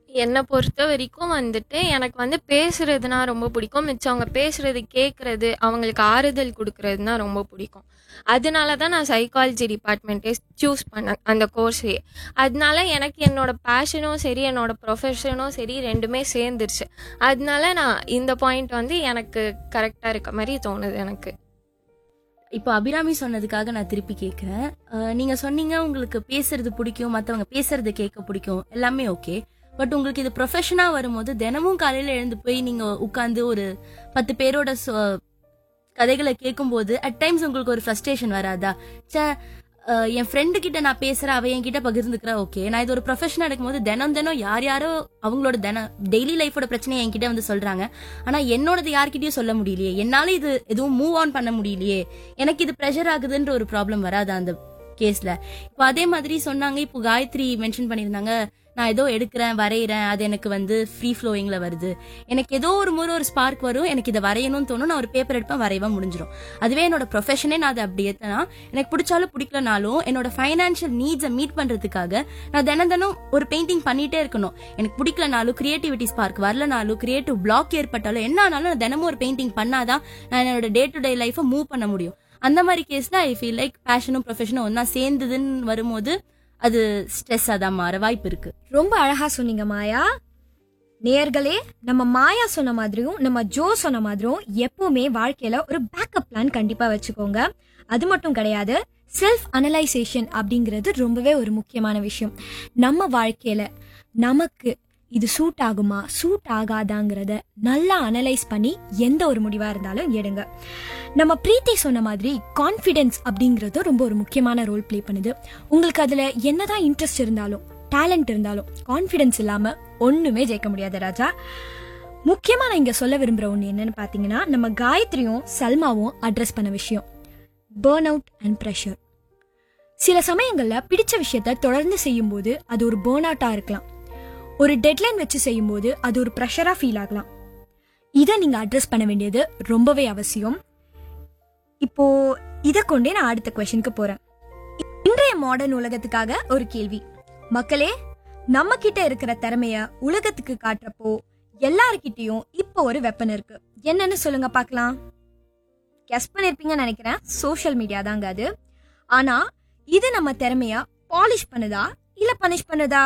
என்னை பொறுத்த வரைக்கும் வந்துட்டு எனக்கு வந்து பேசுறதுனா ரொம்ப பிடிக்கும் மிச்சவங்க பேசுறது கேட்கறது அவங்களுக்கு ஆறுதல் கொடுக்கறதுனா ரொம்ப பிடிக்கும் அதனால தான் நான் சைக்காலஜி டிபார்ட்மெண்ட்டே சூஸ் பண்ணேன் அந்த கோர்ஸே அதனால எனக்கு என்னோட பேஷனும் சரி என்னோட ப்ரொஃபஷனும் சரி ரெண்டுமே சேர்ந்துருச்சு அதனால நான் இந்த பாயிண்ட் வந்து எனக்கு கரெக்டாக இருக்க மாதிரி தோணுது எனக்கு இப்போ அபிராமி சொன்னதுக்காக நான் திருப்பி கேட்குறேன் நீங்க சொன்னீங்க உங்களுக்கு பேசுறது பிடிக்கும் மற்றவங்க பேசுறது கேட்க பிடிக்கும் எல்லாமே ஓகே பட் உங்களுக்கு இது ப்ரொஃபஷனா வரும்போது தினமும் காலையில எழுந்து போய் நீங்க உட்காந்து ஒரு பத்து பேரோட சொ- கதைகளை கேட்கும்போது அட் டைம்ஸ் உங்களுக்கு ஒரு ஃப்ரஸ்ட்ரேஷன் வராதா ச்சே அஹ், என் ஃப்ரெண்டு கிட்ட நான் பேசுறேன் அவ என்கிட்ட பகிர்ந்துக்கிறா ஓகே நான் இது ஒரு ப்ரொஃபஷனா எடுக்கும்போது தினம் தினம் யார் யாரோ அவங்களோட தினம் டெய்லி லைஃபோட பிரச்சனையை என்கிட்ட வந்து சொல்றாங்க ஆனா என்னோடது யார்கிட்டயும் சொல்ல முடியலையே என்னால இது எதுவும் மூவ் ஆன் பண்ண முடியலையே எனக்கு இது ப்ரெஷர் ஆகுதுன்ற ஒரு ப்ராப்ளம் வராது அந்த கேஸ்ல இப்போ அதே மாதிரி சொன்னாங்க இப்போ காயத்ரி மென்ஷன் பண்ணியிருந்தாங்க நான் ஏதோ எடுக்கிறேன் வரைகிறேன் அது எனக்கு வந்து ஃப்ரீ ஃப்ளோயிங்ல வருது எனக்கு ஏதோ ஒரு முறை ஒரு ஸ்பார்க் வரும் எனக்கு இதை வரையணும்னு தோணும் நான் ஒரு பேப்பர் எடுப்பேன் வரைவா முடிஞ்சிடும் அதுவே என்னோட ப்ரொஃபஷனே நான் அதை அப்படி ஏத்தனா எனக்கு பிடிச்சாலும் பிடிக்கலனாலும் என்னோட ஃபைனான்ஷியல் நீட்ஸை மீட் பண்றதுக்காக நான் தினம் தினம் ஒரு பெயிண்டிங் பண்ணிட்டே இருக்கணும் எனக்கு பிடிக்கலனாலும் கிரியேட்டிவிட்டி ஸ்பார்க் வரலனாலும் கிரியேட்டிவ் பிளாக் ஏற்பட்டாலும் என்ன ஆனாலும் நான் தினமும் ஒரு பெயிண்டிங் பண்ணாதான் நான் என்னோட டே டு டே லைஃபை மூவ் பண்ண முடியும் அந்த மாதிரி கேஸ்ல ஐ ஃபீல் லைக் பேஷனும் ப்ரொஃபஷனும் ஒன்னா சேர்ந்ததுன்னு வரும்போது அது ஸ்ட்ரெஸ்ஸாக தான் மாற வாய்ப்பு இருக்கு ரொம்ப அழகா சொன்னீங்க மாயா நேயர்களே நம்ம மாயா சொன்ன மாதிரியும் நம்ம ஜோ சொன்ன மாதிரியும் எப்பவுமே வாழ்க்கையில ஒரு பேக்கப் பிளான் கண்டிப்பா வச்சுக்கோங்க அது மட்டும் கிடையாது செல்ஃப் அனலைசேஷன் அப்படிங்கிறது ரொம்பவே ஒரு முக்கியமான விஷயம் நம்ம வாழ்க்கையில நமக்கு இது சூட் ஆகுமா சூட் ஆகாதாங்கிறத நல்லா அனலைஸ் பண்ணி எந்த ஒரு முடிவா இருந்தாலும் எடுங்க நம்ம பிரீத்தி சொன்ன மாதிரி கான்ஃபிடென்ஸ் அப்படிங்கிறது ரொம்ப ஒரு முக்கியமான ரோல் ப்ளே பண்ணுது உங்களுக்கு அதுல என்னதான் இன்ட்ரெஸ்ட் இருந்தாலும் டேலண்ட் இருந்தாலும் கான்ஃபிடென்ஸ் இல்லாம ஒண்ணுமே ஜெயிக்க முடியாது ராஜா முக்கியமா நான் இங்க சொல்ல விரும்புற ஒண்ணு என்னன்னு பாத்தீங்கன்னா நம்ம காயத்ரியும் சல்மாவும் அட்ரஸ் பண்ண விஷயம் பேர்ன் அவுட் அண்ட் ப்ரெஷர் சில சமயங்கள்ல பிடிச்ச விஷயத்த தொடர்ந்து செய்யும்போது அது ஒரு பேர்ன் அவுட்டா இருக்கலாம் ஒரு டெட்லைன் வச்சு செய்யும்போது அது ஒரு ப்ரெஷரா ஃபீல் ஆகலாம் இதை நீங்க அட்ரஸ் பண்ண வேண்டியது ரொம்பவே அவசியம் இப்போ இதை கொண்டே நான் அடுத்த கொஸ்டினுக்கு போறேன் இன்றைய மாடர்ன் உலகத்துக்காக ஒரு கேள்வி மக்களே நம்ம கிட்ட இருக்கிற திறமைய உலகத்துக்கு காட்டுறப்போ எல்லார்கிட்டயும் இப்போ ஒரு வெப்பன் இருக்கு என்னன்னு சொல்லுங்க பார்க்கலாம் கெஸ் பண்ணிருப்பீங்கன்னு நினைக்கிறேன் சோஷியல் மீடியா தாங்க அது ஆனா இது நம்ம திறமைய பாலிஷ் பண்ணுதா இல்ல பனிஷ் பண்ணுதா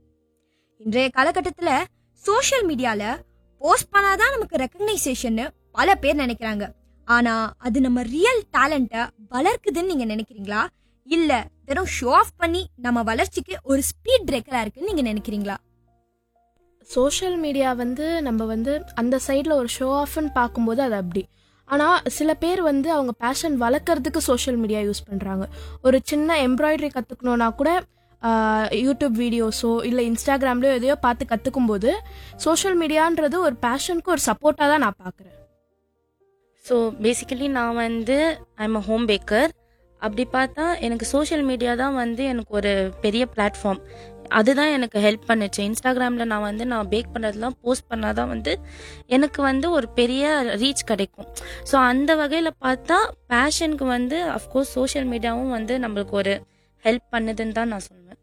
இன்றைய காலகட்டத்துல சோஷியல் மீடியால போஸ்ட் பண்ணாதான் நமக்கு ரெக்கக்னைசேஷன் பல பேர் நினைக்கிறாங்க ஆனா அது நம்ம ரியல் டேலண்ட்டை வளர்க்குதுன்னு நீங்க நினைக்கிறீங்களா இல்ல வெறும் ஷோ ஆஃப் பண்ணி நம்ம வளர்ச்சிக்கு ஒரு ஸ்பீட் பிரேக்கரா இருக்குன்னு நீங்க நினைக்கிறீங்களா சோஷியல் மீடியா வந்து நம்ம வந்து அந்த சைடில் ஒரு ஷோ ஆஃப்னு பார்க்கும்போது அது அப்படி ஆனால் சில பேர் வந்து அவங்க பேஷன் வளர்க்குறதுக்கு சோஷியல் மீடியா யூஸ் பண்ணுறாங்க ஒரு சின்ன எம்ப்ராய்டரி கற்றுக்கணுன்னா கூட ஆஹ், யூடியூப் வீடியோஸோ இல்லை இன்ஸ்டாகிராம்லையோ எதையோ பார்த்து கற்றுக்கும் போது சோஷியல் மீடியான்றது ஒரு பேஷனுக்கு ஒரு சப்போர்ட்டாக தான் நான் பார்க்குறேன் ஸோ பேசிக்கலி நான் வந்து ஐம் அ ஹோம் பேக்கர் அப்படி பார்த்தா எனக்கு சோஷியல் மீடியா தான் வந்து எனக்கு ஒரு பெரிய பிளாட்ஃபார்ம் அதுதான் எனக்கு ஹெல்ப் பண்ணுச்சு இன்ஸ்டாகிராமில் நான் வந்து நான் பேக் பண்ணுறதுலாம் போஸ்ட் பண்ணாதான் வந்து எனக்கு வந்து ஒரு பெரிய ரீச் கிடைக்கும் ஸோ அந்த வகையில் பார்த்தா பேஷனுக்கு வந்து அஃப்கோர்ஸ் சோஷியல் மீடியாவும் வந்து நம்மளுக்கு ஒரு ஹெல்ப் பண்ணுதுன்னு தான் நான் சொல்லுவேன்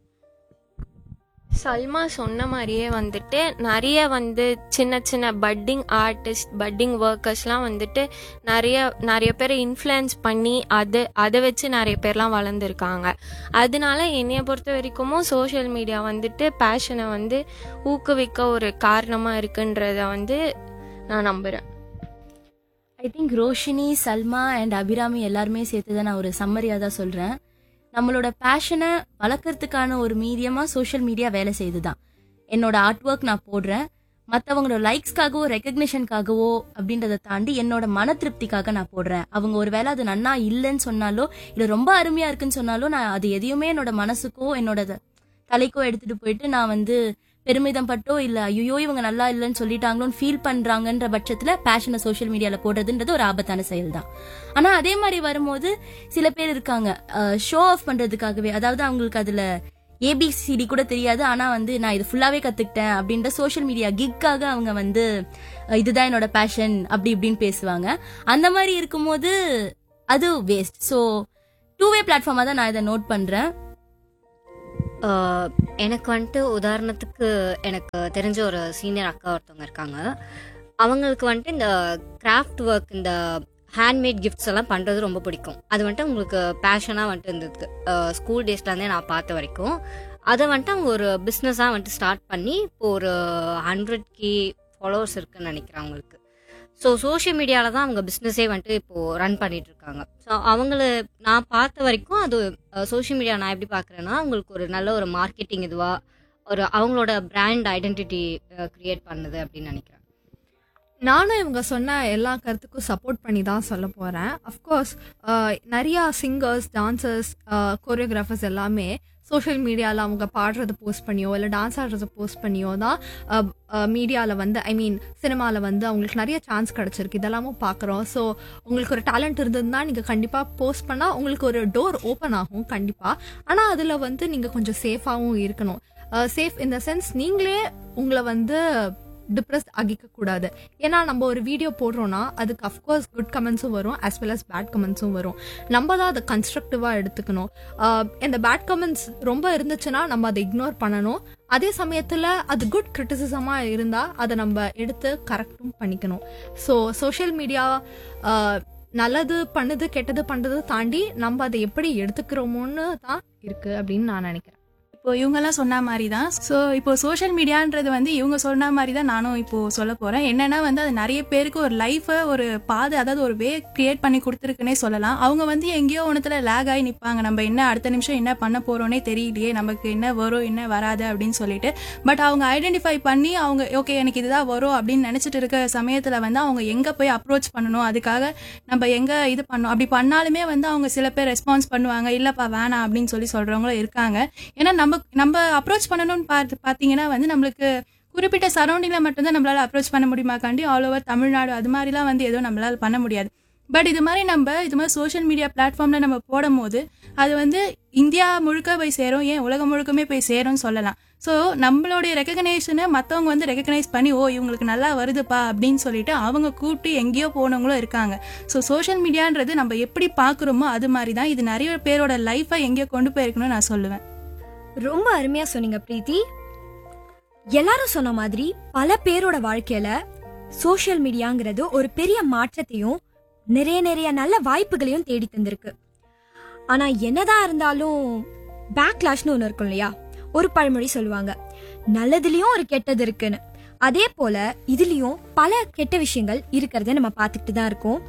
சல்மா சொன்ன மாதிரியே வந்துட்டு நிறைய வந்து சின்ன சின்ன பட்டிங் ஆர்டிஸ்ட் பட்டிங் ஒர்க்கர்ஸ்லாம் வந்துட்டு நிறைய நிறைய பேரை இன்ஃப்ளூயன்ஸ் பண்ணி அது அதை வச்சு நிறைய பேர்லாம் வளர்ந்துருக்காங்க அதனால என்னைய பொறுத்த வரைக்கும் சோஷியல் மீடியா வந்துட்டு பேஷனை வந்து ஊக்குவிக்க ஒரு காரணமாக இருக்குன்றத வந்து நான் நம்புகிறேன் I think Roshini Salma and Abirami எல்லாருமே சேர்த்து தான் நான் ஒரு சம்மரியாக தான் சொல்கிறேன் நம்மளோட பேஷனை வளர்க்கறதுக்கான ஒரு மீடியமாக சோஷியல் மீடியா வேலை செய்யுது தான் என்னோட ஆர்ட் ஒர்க் நான் போடுறேன் மற்றவங்களோட லைக்ஸ்க்காகவோ ரெக்கக்னிஷனுக்காகவோ அப்படின்றத தாண்டி என்னோட மன திருப்திக்காக நான் போடுறேன் அவங்க ஒரு வேளை அது நன்னா இல்லைன்னு சொன்னாலோ இல்லை ரொம்ப அருமையாக இருக்குன்னு சொன்னாலோ நான் அது எதையுமே என்னோட மனசுக்கோ என்னோட த- தலைக்கோ எடுத்துகிட்டு போயிட்டு நான் வந்து பெருமிதம் பட்டோ இல்லை ஐயோ இவங்க நல்லா இல்லைன்னு சொல்லிட்டாங்களோன்னு ஃபீல் பண்ணுறாங்கன்ற பட்சத்தில் பேஷனை சோஷியல் மீடியாவில் போடுறதுன்றது ஒரு ஆபத்தான செயல் தான் ஆனால் அதே மாதிரி வரும்போது சில பேர் இருக்காங்க ஷோ ஆஃப் பண்ணுறதுக்காகவே அதாவது அவங்களுக்கு அதில் ஏபிசிடி கூட தெரியாது ஆனால் வந்து நான் இது ஃபுல்லாகவே கற்றுக்கிட்டேன் அப்படின்ற சோஷியல் மீடியா கிக்காக அவங்க வந்து அஹ், இதுதான் என்னோட பேஷன் அப்படி இப்படின்னு பேசுவாங்க அந்த மாதிரி இருக்கும்போது அது வேஸ்ட் ஸோ டூ வே பிளாட்ஃபார்மாக தான் நான் இதை நோட் பண்ணுறேன் ஆஹ் எனக்கு வந்துட்டு உதாரணத்துக்கு எனக்கு தெரிஞ்ச ஒரு சீனியர் அக்கா ஒருத்தவங்க இருக்காங்க அவங்களுக்கு வந்துட்டு இந்த கிராஃப்ட் ஒர்க் இந்த ஹேண்ட்மேட் கிஃப்ட்ஸ் எல்லாம் பண்ணுறது ரொம்ப பிடிக்கும் அது வந்துட்டு அவங்களுக்கு பேஷனாக வந்துட்டு இருந்தது ஸ்கூல் டேஸ்லேருந்தே நான் பார்த்த வரைக்கும் அதை வந்துட்டு அவங்க ஒரு பிஸ்னஸாக வந்துட்டு ஸ்டார்ட் பண்ணி இப்போ ஒரு ஹண்ட்ரட் கே ஃபாலோவர்ஸ் இருக்குன்னு நினைக்கிறேன் அவங்களுக்கு ஸோ சோஷியல் மீடியாவில் தான் அவங்க பிஸ்னஸே வந்துட்டு இப்போது ரன் பண்ணிட்டு இருக்காங்க ஸோ அவங்கள நான் பார்த்த வரைக்கும் அது சோஷியல் மீடியா நான் எப்படி பார்க்குறேன்னா அவங்களுக்கு ஒரு நல்ல ஒரு மார்க்கெட்டிங் இதுவாக ஒரு அவங்களோட பிராண்ட் ஐடென்டிட்டி க்ரியேட் பண்ணுது அப்படின்னு நினைக்கிறேன் நானும் இவங்க சொன்ன எல்லா கருத்துக்கும் சப்போர்ட் பண்ணி தான் சொல்ல போகிறேன் அஃப்கோர்ஸ் நிறையா சிங்கர்ஸ் டான்சர்ஸ் கோரியோகிராஃபர்ஸ் எல்லாமே சோஷியல் மீடியாவில் அவங்க பாடுறத போஸ்ட் பண்ணியோ இல்லை டான்ஸ் ஆடுறத போஸ்ட் பண்ணியோ தான் மீடியாவில் வந்து ஐ மீன் சினிமாவில் வந்து அவங்களுக்கு நிறைய சான்ஸ் கிடச்சிருக்கு இதெல்லாமும் பார்க்குறோம் ஸோ உங்களுக்கு ஒரு டேலண்ட் இருந்ததுன்னா நீங்கள் கண்டிப்பாக போஸ்ட் பண்ணால் உங்களுக்கு ஒரு டோர் ஓப்பன் ஆகும் கண்டிப்பாக ஆனால் அதில் வந்து நீங்கள் கொஞ்சம் சேஃபாகவும் இருக்கணும் சேஃப் இன் த சென்ஸ் நீங்களே உங்களை வந்து டிப்ரெஸ் ஆகிக்க கூடாது ஏன்னா நம்ம ஒரு வீடியோ போடுறோம்னா அதுக்கு அஃப்கோர்ஸ் குட் கமெண்ட்ஸும் வரும் as well as பேட் கமெண்ட்ஸும் வரும் நம்ம தான் அதை கன்ஸ்ட்ரக்டிவாக எடுத்துக்கணும் ஆஹ் இந்த பேட் கமெண்ட்ஸ் ரொம்ப இருந்துச்சுன்னா நம்ம அதை இக்னோர் பண்ணணும் அதே சமயத்தில் அது குட் கிரிட்டிசிசமாக இருந்தால் அதை நம்ம எடுத்து கரெக்டும் பண்ணிக்கணும் ஸோ சோஷியல் மீடியா நல்லது பண்ணுது கெட்டது பண்ணுறது தாண்டி நம்ம அதை எப்படி எடுத்துக்கிறோமோன்னு தான் இருக்குது அப்படின்னு நான் நினைக்கிறேன் இப்போ இவங்கெல்லாம் சொன்ன மாதிரி தான் ஸோ இப்போ சோஷியல் மீடியான்றது வந்து இவங்க சொன்ன மாதிரி தான் நானும் இப்போ சொல்ல போறேன் என்னன்னா வந்து அது நிறைய பேருக்கு ஒரு லைஃபை ஒரு பாதை அதாவது ஒரு வே கிரியேட் பண்ணி கொடுத்துருக்குன்னே சொல்லலாம் அவங்க வந்து எங்கேயோ ஒன்றத்துல லேக் ஆகி நிற்பாங்க நம்ம என்ன அடுத்த நிமிஷம் என்ன பண்ண போறோன்னே தெரியலையே நமக்கு என்ன வரும் என்ன வராது அப்படின்னு சொல்லிட்டு பட் அவங்க ஐடென்டிஃபை பண்ணி அவங்க ஓகே எனக்கு இதுதான் வரும் அப்படின்னு நினைச்சிட்டு இருக்க சமயத்துல வந்து அவங்க எங்க போய் அப்ரோச் பண்ணணும் அதுக்காக நம்ம எங்க இது பண்ணணும் அப்படி பண்ணாலுமே வந்து அவங்க சில பேர் ரெஸ்பான்ஸ் பண்ணுவாங்க இல்லப்பா வேணாம் அப்படின்னு சொல்லி சொல்றவங்களும் இருக்காங்க ஏன்னா நம்ம நம்ம அப்ரோச் பண்ணணும்னு பார்த்து பார்த்தீங்கன்னா வந்து நம்மளுக்கு குறிப்பிட்ட சரௌண்டிங்கில் மட்டும்தான் நம்மளால அப்ரோச் பண்ண முடியுமாக்காண்டி ஆல் ஓவர் தமிழ்நாடு அது மாதிரிலாம் வந்து எதுவும் நம்மளால பண்ண முடியாது பட் இது மாதிரி நம்ம இது மாதிரி சோஷியல் மீடியா பிளாட்ஃபார்ம்ல நம்ம போடும் போது அது வந்து இந்தியா முழுக்க போய் சேரும் ஏன் உலகம் முழுக்கமே போய் சேரும்னு சொல்லலாம் ஸோ நம்மளுடைய ரெக்கக்னேஷனை மற்றவங்க வந்து ரெக்கக்னைஸ் பண்ணி ஓ இவங்களுக்கு நல்லா வருதுப்பா அப்படின்னு சொல்லிட்டு அவங்க கூப்பிட்டு எங்கேயோ போனவங்களும் இருக்காங்க ஸோ சோஷியல் மீடியான்றது நம்ம எப்படி பார்க்குறோமோ அது மாதிரி தான் இது நிறைய பேரோட லைஃப்பை எங்கேயோ கொண்டு போயிருக்கணும்னு நான் சொல்லுவேன் ரொம்ப அருமையா சொன்னீங்க பிரீத்தி எல்லாரும் சொன்ன மாதிரி பல பேரோட வாழ்க்கையில சோஷியல் மீடியாங்கிறது ஒரு பெரிய மாற்றத்தையும் நிறைய நிறைய நல்ல வாய்ப்புகளையும் தேடி தந்திருக்கு ஆனா என்னதான் இருந்தாலும் பேக்லாஷ்னு ஒன்று இருக்கும் இல்லையா ஒரு பழமொழி சொல்லுவாங்க நல்லதுலயும் ஒரு கெட்டது இருக்குன்னு அதே போல இதுலயும் பல கெட்ட விஷயங்கள் இருக்கிறத நம்ம பார்த்துக்கிட்டு தான் இருக்கோம்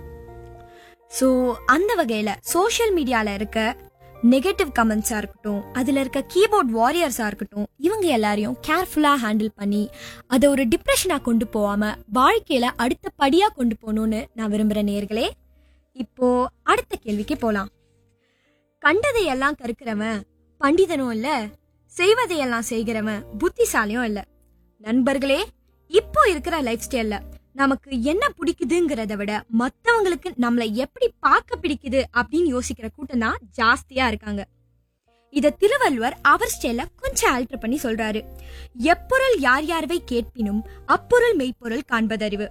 ஸோ அந்த வகையில சோஷியல் மீடியால இருக்க நெகட்டிவ் கமெண்ட்ஸாக இருக்கட்டும் அதில் இருக்க கீபோர்ட் வாரியர்ஸாக இருக்கட்டும் இவங்க எல்லாரையும் கேர்ஃபுல்லாக ஹேண்டில் பண்ணி அதை ஒரு டிப்ரெஷனாக கொண்டு போகாமல் வாழ்க்கையில் அடுத்த படியாக கொண்டு போகணும்னு நான் விரும்புகிற நேர்களே இப்போ அடுத்த கேள்விக்கு போகலாம் கண்டதையெல்லாம் கற்கிறவன் பண்டிதனும் இல்லை செய்வதையெல்லாம் செய்கிறவன் புத்திசாலியும் இல்லை நண்பர்களே இப்போ இருக்கிற லைஃப் ஸ்டைல்ல நமக்கு என்ன பிடிக்குதுங்கிறத விட மத்தவங்களுக்கு நம்மளை எப்படி பார்க்க பிடிக்குது அப்படின்னு யோசிக்கிற கூட்டம் தான் ஜாஸ்தியா இருக்காங்க இத திருவள்ளுவர் அவர் ஸ்டைல கொஞ்சம் ஆல்டர் பண்ணி சொல்றாரு எப்பொருள் யார் யார்வை கேட்பினும் அப்பொருள் மெய்ப்பொருள் காண்பதறிவு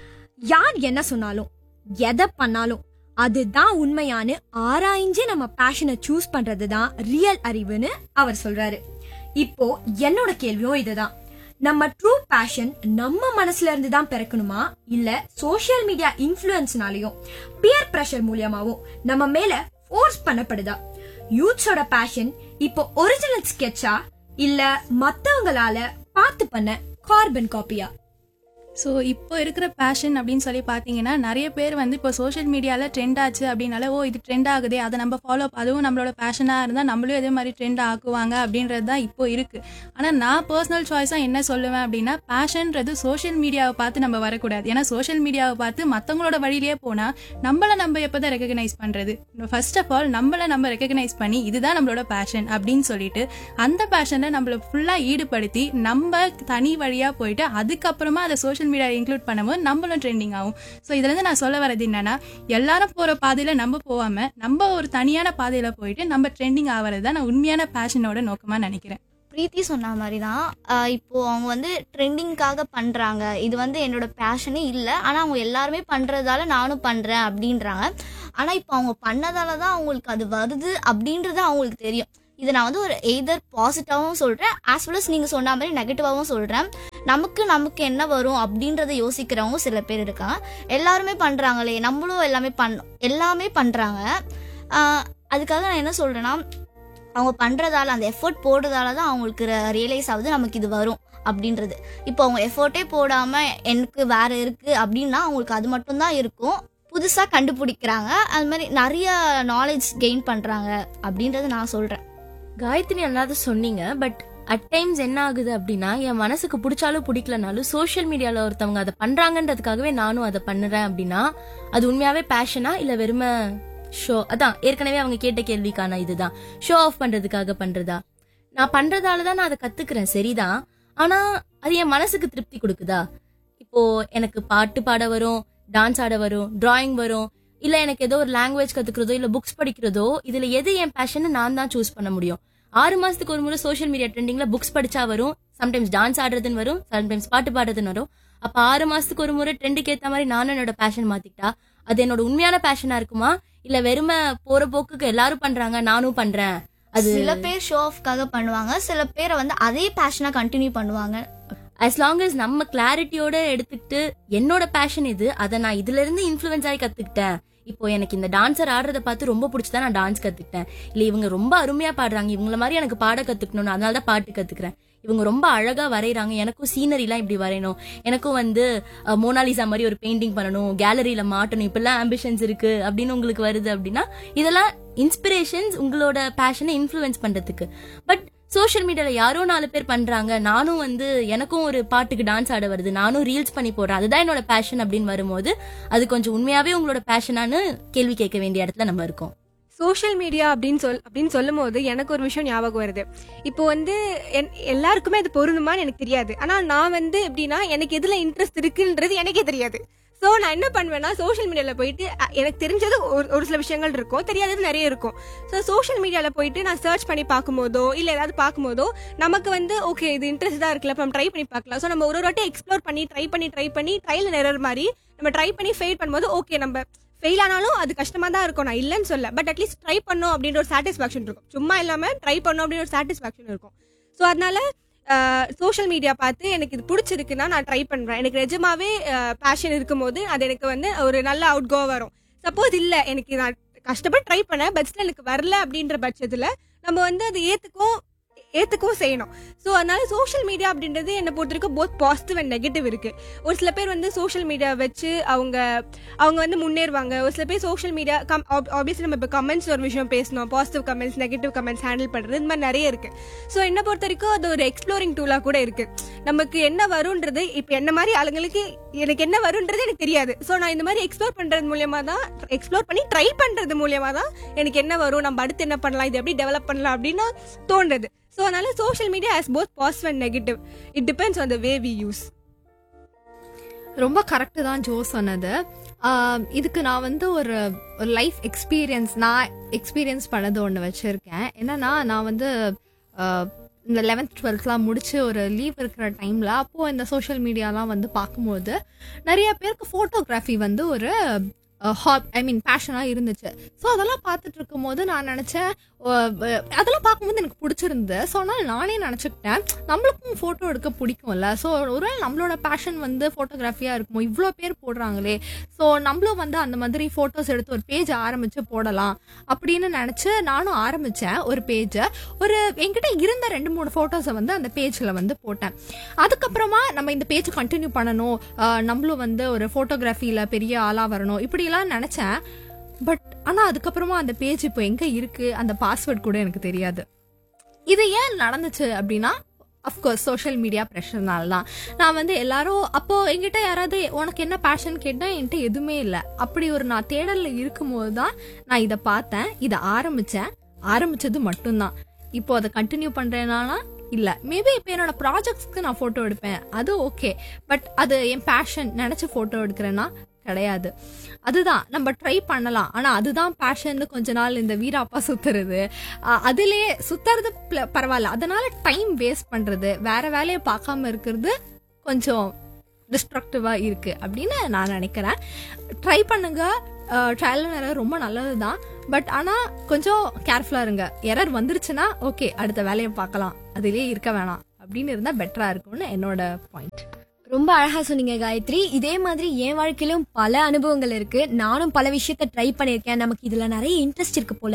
யார் என்ன சொன்னாலும் எதை பண்ணாலும் அதுதான் உண்மையானு ஆராய்ஞ்சு நம்ம பேஷனை சூஸ் பண்றது தான் ரியல் அறிவுன்னு அவர் சொல்றாரு இப்போ என்னோட கேள்வியும் இதுதான் நம்ம ட்ரூ பேஷன் நம்ம மனசுல இருந்து தான் பிறக்கணுமா இல்ல சோஷியல் மீடியா இன்ஃப்ளூயன்ஸ்னாலயும் பியர் பிரஷர் மூலியமாவும் நம்ம மேல ஃபோர்ஸ் பண்ணப்படுதா யூத்ஸோட பேஷன் இப்போ ஒரிஜினல் ஸ்கெட்சா இல்ல மத்தவங்களால பார்த்து பண்ண கார்பன் காப்பியா ஸோ இப்போ இருக்கிற பேஷன் அப்படின்னு சொல்லி பார்த்தீங்கன்னா நிறைய பேர் வந்து இப்போ சோஷியல் மீடியாவில் ட்ரெண்ட் ஆச்சு அப்படின்னால ஓ இது ட்ரெண்ட் ஆகுதே அதை நம்ம ஃபாலோ அதுவும் நம்மளோட பேஷனாக இருந்தால் நம்மளும் இதே மாதிரி ட்ரெண்ட் ஆக்குவாங்க அப்படின்றது தான் இப்போ இருக்குது ஆனால் நான் பர்சனல் சாய்ஸாக என்ன சொல்லுவேன் அப்படின்னா பேஷன்றது சோஷியல் மீடியாவை பார்த்து நம்ம வரக்கூடாது ஏன்னா சோஷியல் மீடியாவை பார்த்து மற்றவங்களோட வழியிலே போனால் நம்மளை நம்ம எப்போ தான் ரெக்கக்னைஸ் பண்ணுறது ஃபர்ஸ்ட் ஆஃப் ஆல் நம்மளை நம்ம ரெக்கக்னைஸ் பண்ணி இதுதான் நம்மளோட பேஷன் அப்படின்னு சொல்லிட்டு அந்த பேஷனை நம்மளை ஃபுல்லாக ஈடுபடுத்தி நம்ம தனி வழியாக போயிட்டு அதுக்கப்புறமா அதை சோஷியல் மீடியா இன்க்ளூட் பண்ணும்போது நம்மளும் ட்ரெண்டிங் ஆகும் ஸோ இதுலேருந்து நான் சொல்ல வரது என்னன்னா எல்லாரும் போகிற பாதையில் நம்ம போகாம நம்ம ஒரு தனியான பாதையில் போயிட்டு நம்ம ட்ரெண்டிங் ஆகிறது தான் நான் உண்மையான பேஷனோட நோக்கமாக நினைக்கிறேன் பிரீத்தி சொன்ன மாதிரி தான் ஆஹ் இப்போ அவங்க வந்து ட்ரெண்டிங்காக பண்ணுறாங்க இது வந்து என்னோட பேஷனே இல்லை ஆனால் அவங்க எல்லாருமே பண்ணுறதால நானும் பண்ணுறேன் அப்படின்றாங்க ஆனால் இப்போ அவங்க பண்ணதால தான் அவங்களுக்கு அது வருது அப்படின்றது அவங்களுக்கு தெரியும் இதை நான் வந்து ஒரு எய்தர் பாசிட்டிவாகவும் சொல்கிறேன் ஆஸ் வெல் அஸ் நீங்கள் சொன்ன மாதிரி நெகட்டிவாகவும் சொல்கிறேன் நமக்கு நமக்கு என்ன வரும் அப்படின்றத யோசிக்கிறவங்க சில பேர் இருக்காங்க எல்லாருமே பண்ணுறாங்களே நம்மளும் எல்லாமே பண் எல்லாமே பண்ணுறாங்க அதுக்காக நான் என்ன சொல்கிறேன்னா அவங்க பண்ணுறதால அந்த எஃபோர்ட் போடுறதால தான் அவங்களுக்கு ரியலைஸ் ஆகுது நமக்கு இது வரும் அப்படின்றது இப்போ அவங்க எஃபோர்ட்டே போடாமல் எனக்கு வேற இருக்குது அப்படின்னா அவங்களுக்கு அது மட்டும்தான் இருக்கும் புதுசாக கண்டுபிடிக்கிறாங்க அது மாதிரி நிறைய நாலேஜ் கெயின் பண்ணுறாங்க அப்படின்றத நான் சொல்கிறேன் காயத்ரி நல்லா தான் சொன்னீங்க பட் அட் டைம்ஸ் என்ன ஆகுது அப்படின்னா என் மனசுக்கு பிடிச்சாலும் பிடிக்கலனாலும் சோஷியல் மீடியால ஒருத்தவங்க அதை பண்றாங்கன்றதுக்காகவே நானும் அதை பண்ணுறேன் அப்படின்னா அது உண்மையாவே பேஷனா இல்ல வெறும ஷோ அதான் ஏற்கனவே அவங்க கேட்ட கேள்விக்கான இதுதான் ஷோ ஆஃப் பண்றதுக்காக பண்றதா நான் பண்றதால தான் நான் அதை கத்துக்கிறேன் சரிதான் ஆனா அது என் மனசுக்கு திருப்தி கொடுக்குதா இப்போ எனக்கு பாட்டு பாட வரும் டான்ஸ் ஆட வரும் டிராயிங் வரும் இல்ல எனக்கு ஏதோ ஒரு லாங்குவேஜ் கத்துக்கிறதோ இல்ல புக்ஸ் படிக்கிறதோ இதுல எது என் பேஷன் நான் தான் சூஸ் பண்ண முடியும் ஆறு மாசத்துக்கு ஒரு முறை சோஷியல் மீடியா ட்ரெண்டிங்ல புக்ஸ் படிச்சா வரும் சம்டைம்ஸ் டான்ஸ் ஆடுறதுன்னு வரும் சம்டைம்ஸ் பாட்டு பாடுறதுன்னு வரும் அப்ப ஆறு மாசத்துக்கு ஒரு முறை ட்ரெண்டுக்கு ஏத்த மாதிரி நானும் என்னோட பேஷன் மாத்திக்கிட்டா அது என்னோட உண்மையான பேஷனா இருக்குமா இல்ல வெறும போற போக்குக்கு எல்லாரும் பண்றாங்க நானும் பண்றேன் அது சில பேர் ஷோ ஆஃப்காக பண்ணுவாங்க சில பேரை வந்து அதே பேஷனாக கண்டினியூ பண்ணுவாங்க as long as நம்ம கிளாரிட்டியோட எடுத்துக்கிட்டு என்னோட பேஷன் இது அதை நான் இதுல இருந்து இன்ஃப்ளூயன்ஸ் ஆகி கத்துக்கிட்டேன் இப்போ எனக்கு இந்த டான்சர் ஆடுறத பார்த்து ரொம்ப பிடிச்சதா நான் டான்ஸ் கத்துக்கிட்டேன் இல்ல இவங்க ரொம்ப அருமையா பாடுறாங்க இவங்கள மாதிரி எனக்கு பாட கத்துக்கணும்னு அதனால தான் பாட்டு கத்துக்கிறேன் இவங்க ரொம்ப அழகா வரைகிறாங்க எனக்கும் சீனரி எல்லாம் இப்படி வரையணும் எனக்கும் வந்து அஹ், மோனாலிசா மாதிரி ஒரு பெயிண்டிங் பண்ணணும் கேலரியில மாட்டணும் இப்பெல்லாம் ஆம்பிஷன்ஸ் இருக்கு அப்படின்னு உங்களுக்கு வருது அப்படின்னா இதெல்லாம் இன்ஸ்பிரேஷன்ஸ் உங்களோட பேஷனை இன்ஃப்ளூயன்ஸ் பண்றதுக்கு பட் சோஷியல் மீடியால யாரோ நாலு பேர் பண்றாங்க நானும் வந்து எனக்கும் ஒரு பாட்டுக்கு டான்ஸ் ஆட வருது நானும் ரீல்ஸ் பண்ணி போடுறேன் அதுதான் என்னோட பேஷன் அப்படின்னு வரும்போது அது கொஞ்சம் உண்மையாவே உங்களோட பேஷனானு கேள்வி கேட்க வேண்டிய இடத்துல நம்ம இருக்கோம் சோஷியல் மீடியா அப்படின்னு சொல் அப்படின்னு சொல்லும் போது எனக்கு ஒரு விஷயம் ஞாபகம் வருது இப்போ வந்து என்- எல்லாருக்குமே அது பொருந்துமான்னு எனக்கு தெரியாது ஆனால் நான் வந்து எப்படின்னா எனக்கு எதுல இன்ட்ரெஸ்ட் இருக்குன்றது எனக்கே தெரியாது ஸோ நான் என்ன பண்ணுவேன்னா சோஷியல் மீடியாவில் போயிட்டு அ, எனக்கு தெரிஞ்சது ஒரு ஒரு சில விஷயங்கள் இருக்கும் தெரியாதது நிறைய இருக்கும் ஸோ சோஷியல் மீடியாவில் போயிட்டு நான் சர்ச் பண்ணி பார்க்கும்போதோ இல்லை ஏதாவது பார்க்கும்போதோ நமக்கு வந்து ஓகே இது இன்ட்ரெஸ்டாக இருக்குல்ல அப்ப நம்ம ட்ரை பண்ணி பார்க்கலாம் ஸோ நம்ம ஒரு ஒரு வாட்டி எக்ஸ்ப்ளோர் பண்ணி ட்ரை பண்ணி ட்ரை பண்ணி ட்ரையல் எரர் மாதிரி நம்ம ட்ரை பண்ணி ஃபெயில் பண்ணும்போது ஓகே நம்ம ஃபெயில் ஆனாலும் அது கஷ்டமா தான் இருக்கும் நான் இல்லைன்னு சொல்ல பட் அட்லீஸ்ட் ட்ரை பண்ணோம் அப்படின்ற ஒரு சாட்டிஸ்ஃபேக்ஷன் இருக்கும் சும்மா இல்லாம ட்ரை பண்ணோம் அப்படின்னு ஒரு சாட்டிஸ்ஃபேக்ஷன் இருக்கும் ஸோ அதனால சோஷியல் மீடியா பார்த்து எனக்கு இது பிடிச்சிருக்குன்னா நான் ட்ரை பண்றேன் எனக்கு நிஜமாவே பேஷன் இருக்கும்போது அது எனக்கு வந்து ஒரு நல்ல அவுட் கோ வரும் சப்போஸ் இல்ல எனக்கு நான் கஷ்டப்பட்டு ட்ரை பண்ணேன் பட் ஸ்டில் எனக்கு வரல அப்படின்ற பட்சத்துல நம்ம வந்து அது ஏத்துக்கும் ஏத்துக்கவும் செய்யணும் ஸோ அதனால சோஷியல் மீடியா அப்படின்றது என்னை பொறுத்த வரைக்கும் போத் பாசிட்டிவ் அண்ட் நெகட்டிவ் இருக்கு ஒரு சில பேர் வந்து சோஷியல் மீடியா வச்சு அவங்க அவங்க வந்து முன்னேறுவாங்க ஒரு சில பேர் சோஷியல் மீடியா கம் ஆப்வியஸ்லி நம்ம இப்போ கமெண்ட்ஸ் ஒரு விஷயம் பேசணும் positive comments negative comments handle பண்ணுறது இந்த மாதிரி நிறைய இருக்கு ஸோ என்னை பொறுத்த வரைக்கும் அது ஒரு எக்ஸ்ப்ளோரிங் டூலாக கூட இருக்கு நமக்கு என்ன வரும்ன்றது இப்போ என்ன மாதிரி ஆளுங்களுக்கு எனக்கு என்ன வரும்ன்றது எனக்கு தெரியாது ஸோ நான் இந்த மாதிரி எக்ஸ்ப்ளோர் பண்ணுறது மூலியமா தான் எக்ஸ்ப்ளோர் பண்ணி ட்ரை பண்ணுறது மூலியமா தான் எனக்கு என்ன வரும் நம்ம அடுத்து என்ன பண்ணலாம் இது எப்படி டெவலப் பண்ணலாம் அப்படின்னு தோன்றது ஸோ அதனால social media has both positive and negative it depends on the way we use ரொம்ப கரெக்டு தான் ஜோ சொன்னது ஆஹ் இதுக்கு நான் வந்து ஒரு ஒரு லைஃப் எக்ஸ்பீரியன்ஸ் நான் எக்ஸ்பீரியன்ஸ் பண்ணது ஒன்று வச்சுருக்கேன் என்னன்னா நான் வந்து ஆஹ் இந்த லெவன்த் டுவெல்த்லாம் முடிச்சு ஒரு லீவ் இருக்கிற டைமில் அப்போது இந்த சோஷியல் மீடியாலாம் வந்து பார்க்கும்போது நிறைய பேருக்கு ஃபோட்டோகிராஃபி வந்து ஒரு ஹாப் ஐ மீன் பேஷனாக இருந்துச்சு ஸோ அதெல்லாம் பார்த்துட்டு இருக்கும்போது நான் நினச்சேன் அதெல்லாம் பார்க்கும்போது எனக்கு பிடிச்சிருந்து ஸோ அதனால் நானே நினச்சிக்கிட்டேன் நம்மளுக்கும் ஃபோட்டோ எடுக்க பிடிக்கும்ல ஸோ ஒருவேளை நம்மளோட பேஷன் வந்து ஃபோட்டோகிராஃபியாக இருக்குமோ இவ்வளோ பேர் போடுறாங்களே ஸோ நம்மளும் வந்து அந்த மாதிரி ஃபோட்டோஸ் எடுத்து ஒரு பேஜ் ஆரம்பித்து போடலாம் அப்படின்னு நினச்சி நானும் ஆரம்பித்தேன் ஒரு பேஜை ஒரு என்கிட்ட இருந்த ரெண்டு மூணு ஃபோட்டோஸை வந்து அந்த பேஜில் வந்து போட்டேன் அதுக்கப்புறமா நம்ம இந்த பேஜ் கண்டினியூ பண்ணணும் ஆஹ் நம்மளும் வந்து ஒரு ஃபோட்டோகிராஃபியில் பெரிய ஆளாக வரணும் இப்படிலாம் நினச்சேன் பட் ஆனால் அதுக்கப்புறமா அந்த பேஜ் இப்போ எங்கே இருக்குது அந்த பாஸ்வேர்ட் கூட எனக்கு தெரியாது இது ஏன் நடந்துச்சு அப்படின்னா அஃப்கோர்ஸ் சோஷியல் மீடியா ப்ரெஷர்னால தான் நான் வந்து எல்லாரும் அப்போ என்கிட்ட யாராவது உனக்கு என்ன பேஷன் கேட்டால் என்கிட்ட எதுவுமே இல்லை அப்படி ஒரு நான் தேடலில் இருக்கும்போது தான் நான் இதை பார்த்தேன் இதை ஆரம்பித்தேன் ஆரம்பிச்சது மட்டும்தான் இப்போ அதை கண்டினியூ பண்ணுறேனால இல்லை மேபி இப்போ என்னோட ப்ராஜெக்ட்ஸ்க்கு நான் ஃபோட்டோ எடுப்பேன் அது ஓகே பட் அது என் பேஷன் நினச்சி ஃபோட்டோ எடுக்கிறேன்னா கிடையாது அதுதான் நம்ம ட்ரை பண்ணலாம் ஆனால் அதுதான் பேஷன் கொஞ்ச நாள் இந்த வீராப்பா சுத்துறது அஹ் அதுலயே சுத்துறது pl- பரவாயில்ல அதனால டைம் வேஸ்ட் பண்றது வேற வேலையை பார்க்காம இருக்கிறது கொஞ்சம் டிஸ்ட்ரக்டிவா இருக்கு அப்படின்னு நான் நினைக்கிறேன் ட்ரை பண்ணுங்க ட்ரையல் நேரம் ரொம்ப நல்லது தான் பட் ஆனா கொஞ்சம் கேர்ஃபுல்லா இருங்க எரர் வந்துருச்சுன்னா ஓகே அடுத்த வேலையை பார்க்கலாம் அதிலே இருக்க வேணாம் அப்படின்னு இருந்தா பெட்டரா இருக்கும்னு என்னோட பாயிண்ட் ரொம்ப அழகா சொன்னீங்க காயத்ரி இதே மாதிரி என் வாழ்க்கையிலும் பல அனுபவங்கள் இருக்கு நானும் பல விஷயத்த ட்ரை பண்ணியிருக்கேன் நமக்கு இதுல நிறைய இன்ட்ரெஸ்ட் இருக்கு போல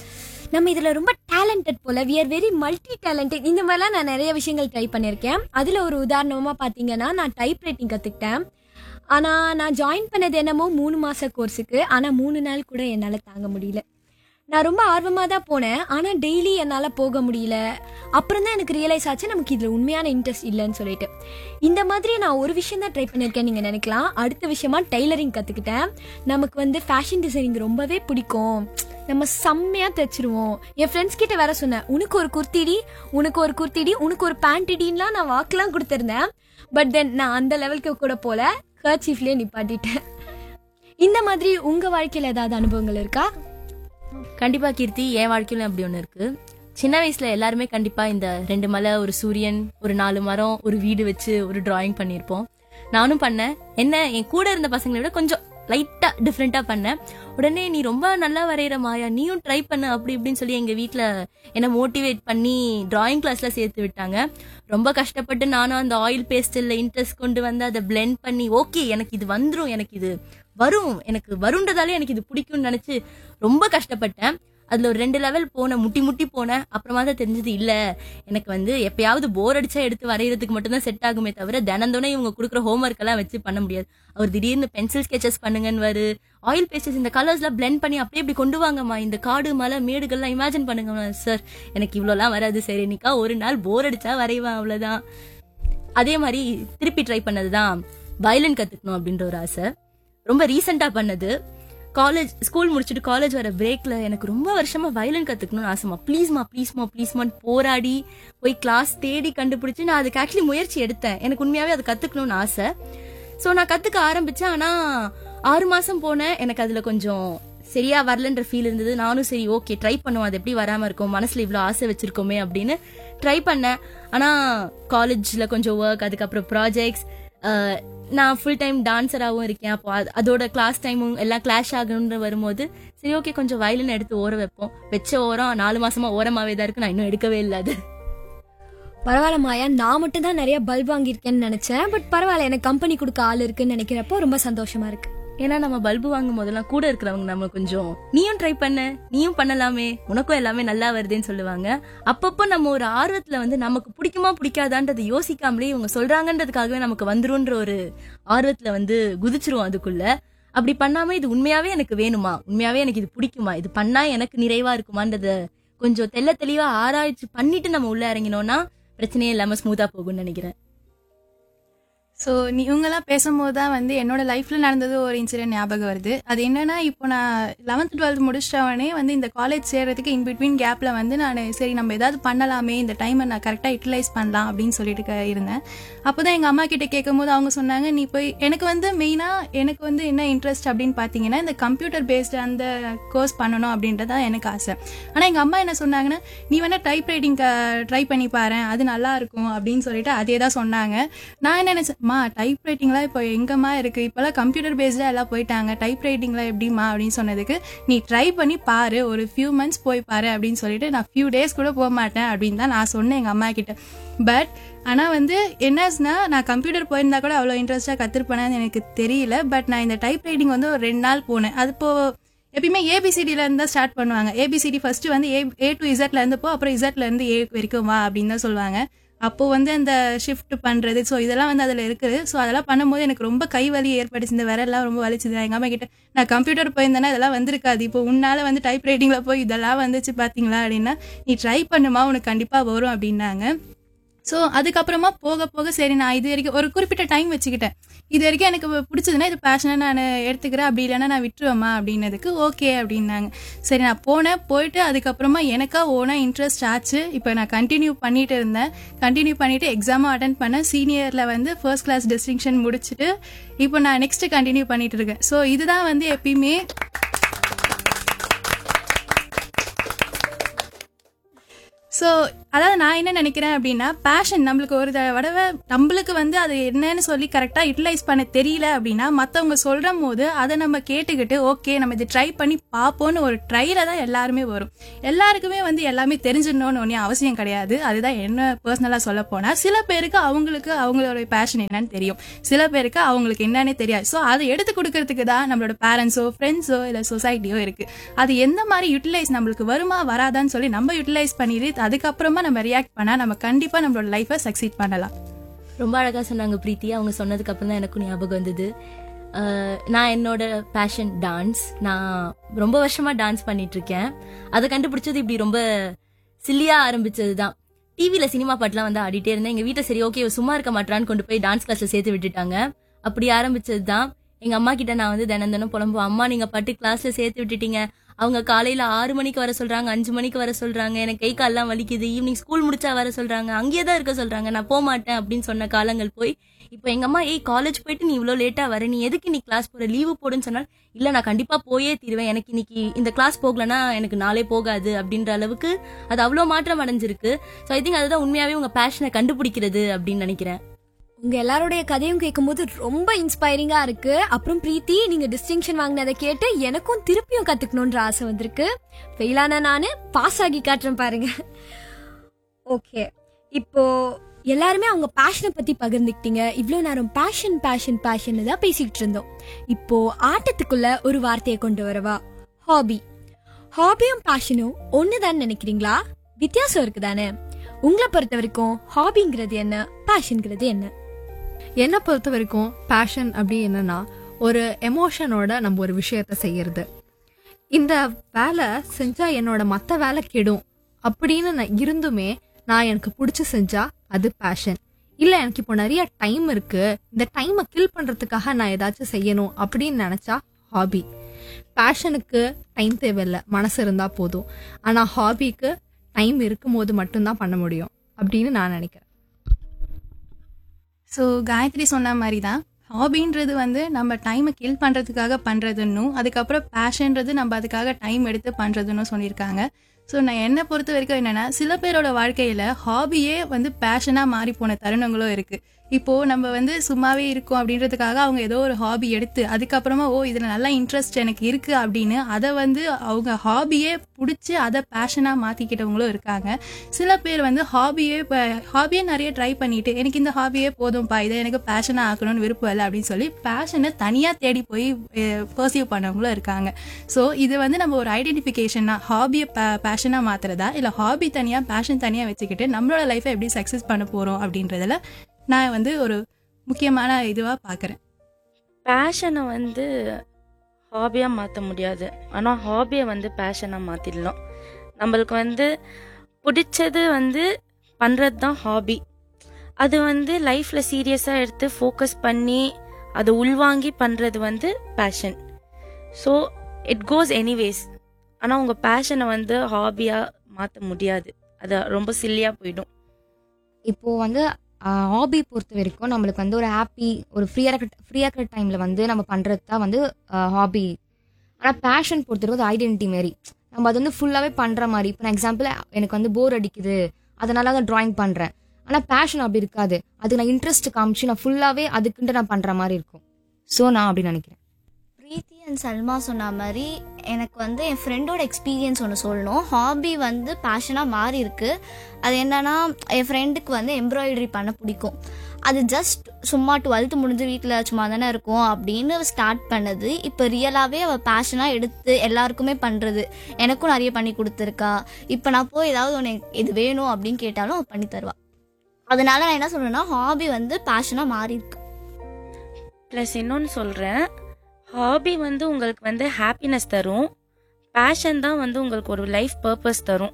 நம்ம இதுல ரொம்ப டேலண்டட் போல we are very multi talented இந்த மாதிரிலாம் நான் நிறைய விஷயங்கள் ட்ரை பண்ணியிருக்கேன் அதுல ஒரு உதாரணமா பாத்தீங்கன்னா நான் டைப் ரைட்டிங் கத்துக்கிட்டேன் ஆனா நான் ஜாயின் பண்ணது என்னமோ மூணு மாச கோர்ஸுக்கு ஆனா மூணு நாள் கூட என்னால தாங்க முடியல நான் ரொம்ப ஆர்வமாக தான் போனேன் ஆனால் டெய்லி என்னால் போக முடியல அப்புறம் தான் எனக்கு ரியலைஸ் ஆச்சு நமக்கு இதில் உண்மையான இன்ட்ரெஸ்ட் இல்லைன்னு சொல்லிட்டு இந்த மாதிரி நான் ஒரு விஷயம் தான் ட்ரை பண்ணியிருக்கேன் நீங்கள் நினைக்கலாம் அடுத்த விஷயமா டெய்லரிங் கற்றுக்கிட்டேன் நமக்கு வந்து ஃபேஷன் டிசைனிங் ரொம்பவே பிடிக்கும் நம்ம செம்மையாக தைச்சிருவோம் என் ஃப்ரெண்ட்ஸ் கிட்ட வேற சொன்னேன் உனக்கு ஒரு குர்த்திடி உனக்கு ஒரு குர்த்திடி உனக்கு ஒரு பேண்டிடின்லாம் நான் வாக்கெலாம் கொடுத்துருந்தேன் பட் தென் நான் அந்த லெவலுக்கு கூட போல கர்ச்சீஃப்லேயே நிப்பாட்டிட்டேன் இந்த மாதிரி உங்கள் வாழ்க்கையில் ஏதாவது அனுபவங்கள் இருக்கா கண்டிப்பா கீர்த்தி என் வாழ்க்கையிலும் அப்படி ஒன்று இருக்கு சின்ன வயசுல எல்லாருமே கண்டிப்பா இந்த ரெண்டு மலை ஒரு சூரியன் ஒரு நாலு மரம் ஒரு வீடு வச்சு ஒரு டிராயிங் பண்ணியிருப்போம் நானும் பண்ணேன் என்ன என் கூட இருந்த பசங்களை விட கொஞ்சம் லைட்டா டிஃப்ரெண்டா பண்ணேன் உடனே நீ ரொம்ப நல்லா வரைகிற மாயா நீயும் ட்ரை பண்ணு அப்படி இப்படின்னு சொல்லி எங்க வீட்ல என்ன மோட்டிவேட் பண்ணி டிராயிங் கிளாஸ்ல சேர்த்து விட்டாங்க ரொம்ப கஷ்டப்பட்டு நானும் அந்த ஆயில் பேஸ்டில் இன்ட்ரெஸ்ட் கொண்டு வந்து அதை பிளெண்ட் பண்ணி ஓகே எனக்கு இது வந்துரும் எனக்கு இது வரும் எனக்கு வருன்றதாலே எனக்கு இது பிடிக்கும்னு நினைச்சு ரொம்ப கஷ்டப்பட்டேன் அதுல ஒரு ரெண்டு லெவல் போனேன் முட்டி முட்டி போனேன் அப்புறமா தான் தெரிஞ்சது இல்ல எனக்கு வந்து எப்பயாவது போர் அடிச்சா எடுத்து வரைகிறதுக்கு மட்டும்தான் செட் ஆகுமே தவிர தினந்தோனே இவங்க கொடுக்குற ஹோம்ஒர்க் எல்லாம் வச்சு பண்ண முடியாது அவர் திடீர்னு பென்சில் ஸ்கெச்சஸ் பண்ணுங்கன்னு வரு ஆயில் பேஸ்டஸ் இந்த கலர்ஸ்லாம் பிளெண்ட் பண்ணி அப்படியே இப்படி கொண்டு வாங்கம்மா இந்த காடு மலை மேடுகள்லாம் இமேஜின் பண்ணுங்க சார் எனக்கு இவ்வளோலாம் வராது சரி நிக்கா ஒரு நாள் போர் அடிச்சா வரைவேன் அவ்வளவுதான் அதே மாதிரி திருப்பி ட்ரை பண்ணதுதான் வயலின் கத்துக்கணும் அப்படின்ற ஒரு ஆசை ரொம்ப ரீசெண்டா பண்ணது காலேஜ் ஸ்கூல் முடிச்சுட்டு காலேஜ் வர பிரேக்ல எனக்கு ரொம்ப வருஷமா வயலின் கத்துக்கணும்னு ஆசைமா ப்ளீஸ்மா ப்ளீஸ்மா ப்ளீஸ்மான்னு போராடி போய் கிளாஸ் தேடி கண்டுபிடிச்சு நான் அதுக்கு ஆக்சுவலி முயற்சி எடுத்தேன் எனக்கு உண்மையாவே அது கத்துக்கணும்னு ஆசை ஸோ நான் கத்துக்க ஆரம்பிச்சேன் ஆனா ஆறு மாசம் போனேன் எனக்கு அதுல கொஞ்சம் சரியா வரலன்ற ஃபீல் இருந்தது நானும் சரி ஓகே ட்ரை பண்ணுவோம் அது எப்படி வராம இருக்கும் மனசுல இவ்வளோ ஆசை வச்சிருக்கோமே அப்படின்னு ட்ரை பண்ணேன் ஆனா காலேஜ்ல கொஞ்சம் ஒர்க் அதுக்கப்புறம் ப்ராஜெக்ட்ஸ் நான் ஃபுல் டைம் டான்ஸராகவும் இருக்கேன் அப்போ அது- அதோட கிளாஸ் டைமும் எல்லாம் கிளாஷ் ஆகணுன்ற வரும்போது சரி ஓகே கொஞ்சம் வயலின் எடுத்து ஓர வைப்போம் வச்ச ஓரம் நாலு மாசமா ஓரமாவே தான் இருக்கு நான் இன்னும் எடுக்கவே இல்லை அது பரவாயில்ல மாயா நான் மட்டும் தான் நிறைய பல்ப் வாங்கியிருக்கேன்னு நினைச்சேன் பட் பரவாயில்ல எனக்கு கம்பெனி கொடுக்க ஆள் இருக்குன்னு நினைக்கிறப்போ ரொம்ப சந்தோஷமா இருக்கு ஏன்னா நம்ம பல்பு வாங்கும் போதெல்லாம் கூட இருக்கிறவங்க நம்ம கொஞ்சம் நீயும் ட்ரை பண்ண நீயும் பண்ணலாமே உனக்கும் எல்லாமே நல்லா வருதுன்னு சொல்லுவாங்க அப்பப்போ நம்ம ஒரு ஆர்வத்துல வந்து நமக்கு பிடிக்குமா பிடிக்காதான்றதை யோசிக்காமலே இவங்க சொல்றாங்கன்றதுக்காகவே நமக்கு வந்துருன்ற ஒரு ஆர்வத்துல வந்து குதிச்சிருவோம் அதுக்குள்ள அப்படி பண்ணாம இது உண்மையாவே எனக்கு வேணுமா உண்மையாவே எனக்கு இது பிடிக்குமா இது பண்ணா எனக்கு நிறைவா இருக்குமான்றத கொஞ்சம் தெள்ள தெளிவா ஆராய்ச்சி பண்ணிட்டு நம்ம உள்ள இறங்கினோம்னா பிரச்சனையே இல்லாம ஸ்மூத்தா போகும்னு நினைக்கிறேன் ஸோ நீ இவங்கெல்லாம் பேசும்போது தான் வந்து என்னோட லைஃப்பில் நடந்தது ஒரு இன்சிடென்ட் ஞாபகம் வருது அது என்னன்னா இப்போ நான் லெவன்த் டுவெல்த் முடிச்சிட்டவனே வந்து இந்த காலேஜ் சேர்றதுக்கு இன் பிட்வீன் கேப்பில் வந்து நான் சரி நம்ம ஏதாவது பண்ணலாமே இந்த டைமை நான் கரெக்டாக யூட்டிலைஸ் பண்ணலாம் அப்படின்னு சொல்லிட்டு க- இருந்தேன் அப்போ தான் எங்கள் அம்மா கிட்ட கேட்கும்போது அவங்க சொன்னாங்க நீ போய் எனக்கு வந்து மெயினாக எனக்கு வந்து என்ன இன்ட்ரெஸ்ட் அப்படின்னு பார்த்தீங்கன்னா இந்த கம்ப்யூட்டர் பேஸ்டு அந்த கோர்ஸ் பண்ணணும் அப்படின்றது தான் எனக்கு ஆசை ஆனால் எங்கள் அம்மா என்ன சொன்னாங்கன்னா நீ வேணா டைப் ரைட்டிங் ட்ரை பண்ணி பாரு அது நல்லா இருக்கும் அப்படின்னு சொல்லிட்டு அதே தான் சொன்னாங்க நான் என்ன நினைச்சேன் மா டைப் ரைட்டிங்லாம் இப்போ எங்கம்மா இருக்கு இப்போல்லாம் கம்ப்யூட்டர் பேஸ்டாக எல்லாம் போயிட்டாங்க டைப் ரைட்டிங்லாம் எப்படிம்மா அப்படின்னு சொன்னதுக்கு நீ ட்ரை பண்ணி பாரு ஒரு ஃபியூ மந்த்ஸ் போய் பாரு அப்படின்னு சொல்லிட்டு நான் ஃபியூ டேஸ் கூட போக மாட்டேன் அப்படின்னு தான் நான் சொன்னேன் எங்கள் அம்மா கிட்ட பட் ஆனால் வந்து என்னச்சுன்னா நான் கம்ப்யூட்டர் போயிருந்தா கூட அவ்வளோ இன்ட்ரெஸ்டாக கற்றுருப்பேன்னு எனக்கு தெரியல பட் நான் இந்த டைப் ரைட்டிங் வந்து ஒரு ரெண்டு நாள் போனேன் அது இப்போ எப்பயுமே ஏபிசிடில இருந்து தான் ஸ்டார்ட் பண்ணுவாங்க ஏபிசிடி ஃபர்ஸ்ட் வந்து ஏ ஏ டு இசட்ல இருந்து போ அப்புறம் இசட்ல இருந்து ஏ வரைக்கும் வா அப்படின்னு தான் சொல்லுவாங்க அப்போ வந்து அந்த ஷிஃப்ட் பண்றது ஸோ இதெல்லாம் வந்து அதில் இருக்குது ஸோ அதெல்லாம் பண்ணும்போது எனக்கு ரொம்ப கை வலி ஏற்பட்டுச்சு இந்த விரல்லாம் ரொம்ப வலிச்சுது எங்கள் அம்மா கிட்ட நான் கம்ப்யூட்டர் போயிருந்தேன்னா இதெல்லாம் வந்திருக்காது இப்போ உன்னால வந்து டைப் ரைட்டிங்ல போய் இதெல்லாம் வந்துச்சு பாத்தீங்களா அப்படின்னா நீ ட்ரை பண்ணுமா உனக்கு கண்டிப்பா வரும் அப்படின்னாங்க ஸோ அதுக்கப்புறமா போக போக சரி நான் இது வரைக்கும் ஒரு குறிப்பிட்ட டைம் வச்சுக்கிட்டேன் இது வரைக்கும் எனக்கு பிடிச்சதுன்னா இது பேஷனாக நான் எடுத்துக்கிறேன் அப்படி இல்லைன்னா நான் விட்டுருவேம்மா அப்படின்னதுக்கு ஓகே அப்படின்னாங்க சரி நான் போனேன் போயிட்டு அதுக்கப்புறமா எனக்கா ஓனா இன்ட்ரெஸ்ட் ஆச்சு இப்போ நான் கண்டினியூ பண்ணிட்டு இருந்தேன் கண்டினியூ பண்ணிட்டு எக்ஸாமும் அட்டன் பண்ணேன் சீனியரில் வந்து ஃபர்ஸ்ட் கிளாஸ் டிஸ்டிங்ஷன் முடிச்சுட்டு இப்போ நான் நெக்ஸ்ட் கண்டினியூ பண்ணிட்டு இருக்கேன் ஸோ இதுதான் வந்து எப்பயுமே ஸோ அதாவது நான் என்ன நினைக்கிறேன் அப்படின்னா பேஷன் நம்மளுக்கு ஒரு தடவை நம்மளுக்கு வந்து அது என்னன்னு சொல்லி கரெக்டாக யூட்டிலைஸ் பண்ண தெரியல அப்படின்னா மற்றவங்க சொல்கிற போது அதை நம்ம கேட்டுக்கிட்டு ஓகே நம்ம இதை ட்ரை பண்ணி பார்ப்போம்னு ஒரு ட்ரைல தான் எல்லாருமே வரும் எல்லாருக்குமே வந்து எல்லாமே தெரிஞ்சிடணும்னு ஒன்றும் அவசியம் கிடையாது அதுதான் என்ன பர்சனலாக சொல்ல போனால் சில பேருக்கு அவங்களுக்கு அவங்களோட பேஷன் என்னன்னு தெரியும் சில பேருக்கு அவங்களுக்கு என்னன்னே தெரியாது ஸோ அதை எடுத்து கொடுக்கறதுக்கு தான் நம்மளோட பேரண்ட்ஸோ ஃப்ரெண்ட்ஸோ இல்லை சொசைட்டியோ இருக்குது அது எந்த மாதிரி யூட்டிலைஸ் நம்மளுக்கு வருமா வராதான்னு சொல்லி நம்ம யூட்டிலைஸ் பண்ணிட்டு அதுக்கப்புறமா நம்ம ரியாக்ட் பண்ணால் நம்ம கண்டிப்பாக நம்மளோட லைஃப்பை சக்சீட் பண்ணலாம் ரொம்ப அழகா சொன்னாங்க பிரீத்தி அவங்க சொன்னதுக்கு அப்புறம் தான் எனக்கும் ஞாபகம் வந்தது அஹ், நான் என்னோட பேஷன் டான்ஸ் நான் ரொம்ப வருஷமா டான்ஸ் பண்ணிட்டு இருக்கேன் அதை கண்டுபிடிச்சது இப்படி ரொம்ப சில்லியா ஆரம்பிச்சது தான் டிவியில சினிமா பாட்டுலாம் வந்து ஆடிட்டே இருந்தேன் எங்க வீட்டை சரி ஓகே சும்மா இருக்க மாட்டான்னு கொண்டு போய் டான்ஸ் கிளாஸ்ல சேர்த்து விட்டுட்டாங்க அப்படி ஆரம்பிச்சது தான் எங்க அம்மா கிட்ட நான் வந்து தினம் தினம் புலம்புவேன் அம்மா நீங்க பாட்டு கிளாஸ்ல சேர்த்து விட்டுட்டீங்க அவங்க காலையில ஆறு மணிக்கு வர சொல்றாங்க அஞ்சு மணிக்கு வர சொல்றாங்க எனக்கு கை கால்லாம் வலிக்குது ஈவினிங் ஸ்கூல் முடிச்சா வர சொல்றாங்க அங்கேயே தான் இருக்க சொல்றாங்க நான் போக மாட்டேன் அப்படின்னு சொன்ன காலங்கள் போய் இப்போ எங்க அம்மா ஏய் காலேஜ் போயிட்டு நீ இவ்வளோ லேட்டா வர நீ எதுக்கு நீ கிளாஸ் போற லீவு போடுன்னு சொன்னால் இல்ல நான் கண்டிப்பா போயே தீருவேன் எனக்கு இன்னைக்கு இந்த கிளாஸ் போகலன்னா எனக்கு நாளே போகாது அப்படின்ற அளவுக்கு அது அவ்வளோ மாற்றம் அடைஞ்சிருக்கு ஸோ ஐ திங்க் அதுதான் உண்மையாவே உங்க பேஷனை கண்டுபிடிக்கிறது அப்படின்னு நினைக்கிறேன் உங்க எல்லாருடைய கதையும் கேட்கும்போது ரொம்ப இன்ஸ்பைரிங்கா இருக்கு அப்புறம் பிரீத்தி நீங்க டிஸ்டிங்ஷன் வாங்கினதை கேட்டு எனக்கும் திருப்பியும் கத்துக்கணும்ன்ற ஆசை வந்திருக்கு ஃபெயிலான நானு பாஸ் ஆகி காட்டுறேன் பாருங்க ஓகே இப்போ எல்லாருமே அவங்க பேஷனை பத்தி பகிர்ந்துக்கிட்டீங்க இவ்வளோ நேரம் பேஷன் பேஷன் பேஷன் தான் பேசிக்கிட்டு இருந்தோம் இப்போ ஆட்டத்துக்குள்ள ஒரு வார்த்தையை கொண்டு வரவா ஹாபி ஹாபியும் பேஷனும் ஒண்ணுதான் நினைக்கிறீங்களா வித்தியாசம் இருக்குதானே உங்களை பொறுத்த வரைக்கும் ஹாபிங்கிறது என்ன பேஷன்ங்கிறது என்ன என்னை பொறுத்த வரைக்கும் பேஷன் அப்படி என்னன்னா ஒரு எமோஷனோட நம்ம ஒரு விஷயத்த செய்யறது இந்த வேலை செஞ்சா என்னோட மற்ற வேலை கெடும் அப்படின்னு நான் இருந்துமே நான் எனக்கு பிடிச்சி செஞ்சா அது பேஷன் இல்ல எனக்கு இப்போ நிறைய டைம் இருக்கு இந்த டைமை கில் பண்றதுக்காக நான் ஏதாச்சும் செய்யணும் அப்படின்னு நினைச்சா ஹாபி பேஷனுக்கு டைம் தேவையில்லை மனசு இருந்தா போதும் ஆனா ஹாபிக்கு டைம் இருக்கும்போது மட்டும்தான் பண்ண முடியும் அப்படின்னு நான் நினைக்கிறேன் ஸோ காயத்ரி சொன்ன மாதிரி தான் ஹாபின்றது வந்து நம்ம டைமை கில் பண்ணுறதுக்காக பண்ணுறதுன்னும் அதுக்கப்புறம் பேஷன்றது நம்ம அதுக்காக டைம் எடுத்து பண்ணுறதுன்னு சொல்லியிருக்காங்க ஸோ நான் என்னை பொறுத்த வரைக்கும் என்னென்னா சில பேரோட வாழ்க்கையில் ஹாபியே வந்து பேஷனாக மாறி போன தருணங்களும் இருக்குது இப்போது நம்ம வந்து சும்மாவே இருக்கோம் அப்படின்றதுக்காக அவங்க ஏதோ ஒரு ஹாபி எடுத்து அதுக்கப்புறமா ஓ இதில் நல்லா இன்ட்ரெஸ்ட் எனக்கு இருக்குது அப்படின்னு அதை வந்து அவங்க ஹாபியே பிடிச்சி அதை பேஷனாக மாற்றிக்கிட்டவங்களும் இருக்காங்க சில பேர் வந்து ஹாபியே இப்போ ஹாபியே நிறைய ட்ரை பண்ணிட்டு எனக்கு இந்த ஹாபியே போதும்ப்பா இதை எனக்கு பேஷனாக ஆக்கணும்னு விருப்பம் இல்லை அப்படின்னு சொல்லி பேஷனை தனியாக தேடி போய் பர்சீவ் பண்ணவங்களும் இருக்காங்க ஸோ இது வந்து நம்ம ஒரு ஐடென்டிஃபிகேஷனா ஹாபியை பேஷனாக மாற்றுறதா இல்லை ஹாபி தனியாக பேஷன் தனியாக வச்சுக்கிட்டு நம்மளோட லைஃப்பை எப்படி சக்ஸஸ் பண்ண போகிறோம் அப்படின்றதுல நான் வந்து ஒரு முக்கியமான இதுவாக பார்க்குறேன் பேஷனை வந்து ஹாபியாக மாற்ற முடியாது ஆனால் ஹாபியை வந்து பேஷனாக மாற்றிடலாம் நம்மளுக்கு வந்து பிடிச்சது வந்து பண்ணுறது தான் ஹாபி அது வந்து லைஃப்பில் சீரியஸாக எடுத்து ஃபோக்கஸ் பண்ணி அதை உள்வாங்கி பண்ணுறது வந்து passion so it goes anyways ஆனால் உங்கள் பேஷனை வந்து ஹாபியாக மாற்ற முடியாது அது ரொம்ப சில்லியாக போயிடும் இப்போ வந்து ஹாபி பொறுத்த வரைக்கும் நம்மளுக்கு வந்து ஒரு ஹாப்பி ஒரு ஃப்ரீயாக இருக்கிற ஃப்ரீயாக இருக்கிற டைமில் வந்து நம்ம பண்ணுறது தான் வந்து ஹாபி ஆனால் பேஷன் பொறுத்த வரைக்கும் அது ஐடென்டிட்டி மாரி நம்ம அது வந்து ஃபுல்லாகவே பண்ணுற மாதிரி இப்போ நான் எக்ஸாம்பிள் எனக்கு வந்து போர் அடிக்குது அதனால தான் ட்ராயிங் பண்ணுறேன் ஆனால் பேஷன் அப்படி இருக்காது அது நான் இன்ட்ரெஸ்ட் காமிச்சு நான் ஃபுல்லாகவே அதுக்குன்ட்டு நான் பண்ணுற மாதிரி இருக்கும் ஸோ நான் அப்படி நினைக்கிறேன் பிரீத்தி அண்ட் சல்மா சொன்ன மாதிரி எனக்கு வந்து என் ஃப்ரெண்டோட எக்ஸ்பீரியன்ஸ் ஒன்று சொல்லணும் ஹாபி வந்து பேஷனாக மாறி இருக்கு அது என்னன்னா என் ஃப்ரெண்டுக்கு வந்து எம்ப்ராய்டரி பண்ண பிடிக்கும் அது ஜஸ்ட் சும்மா டுவெல்த்து முடிஞ்சு வீட்டில் சும்மா தானே இருக்கும் அப்படின்னு ஸ்டார்ட் பண்ணது இப்போ ரியலாகவே அவள் பேஷனாக எடுத்து எல்லாருக்குமே பண்ணுறது எனக்கும் நிறைய பண்ணி கொடுத்துருக்கா இப்போ நான் போய் ஏதாவது ஒன்று இது வேணும் அப்படின்னு கேட்டாலும் அவள் பண்ணி தருவா அதனால நான் என்ன சொல்றேன்னா ஹாபி வந்து பேஷனாக மாறி இருக்கு ப்ளஸ் இன்னொன்று சொல்கிறேன் ஹாபி வந்து உங்களுக்கு வந்து ஹாப்பினஸ் தரும் பேஷன் தான் வந்து உங்களுக்கு ஒரு லைஃப் பர்பஸ் தரும்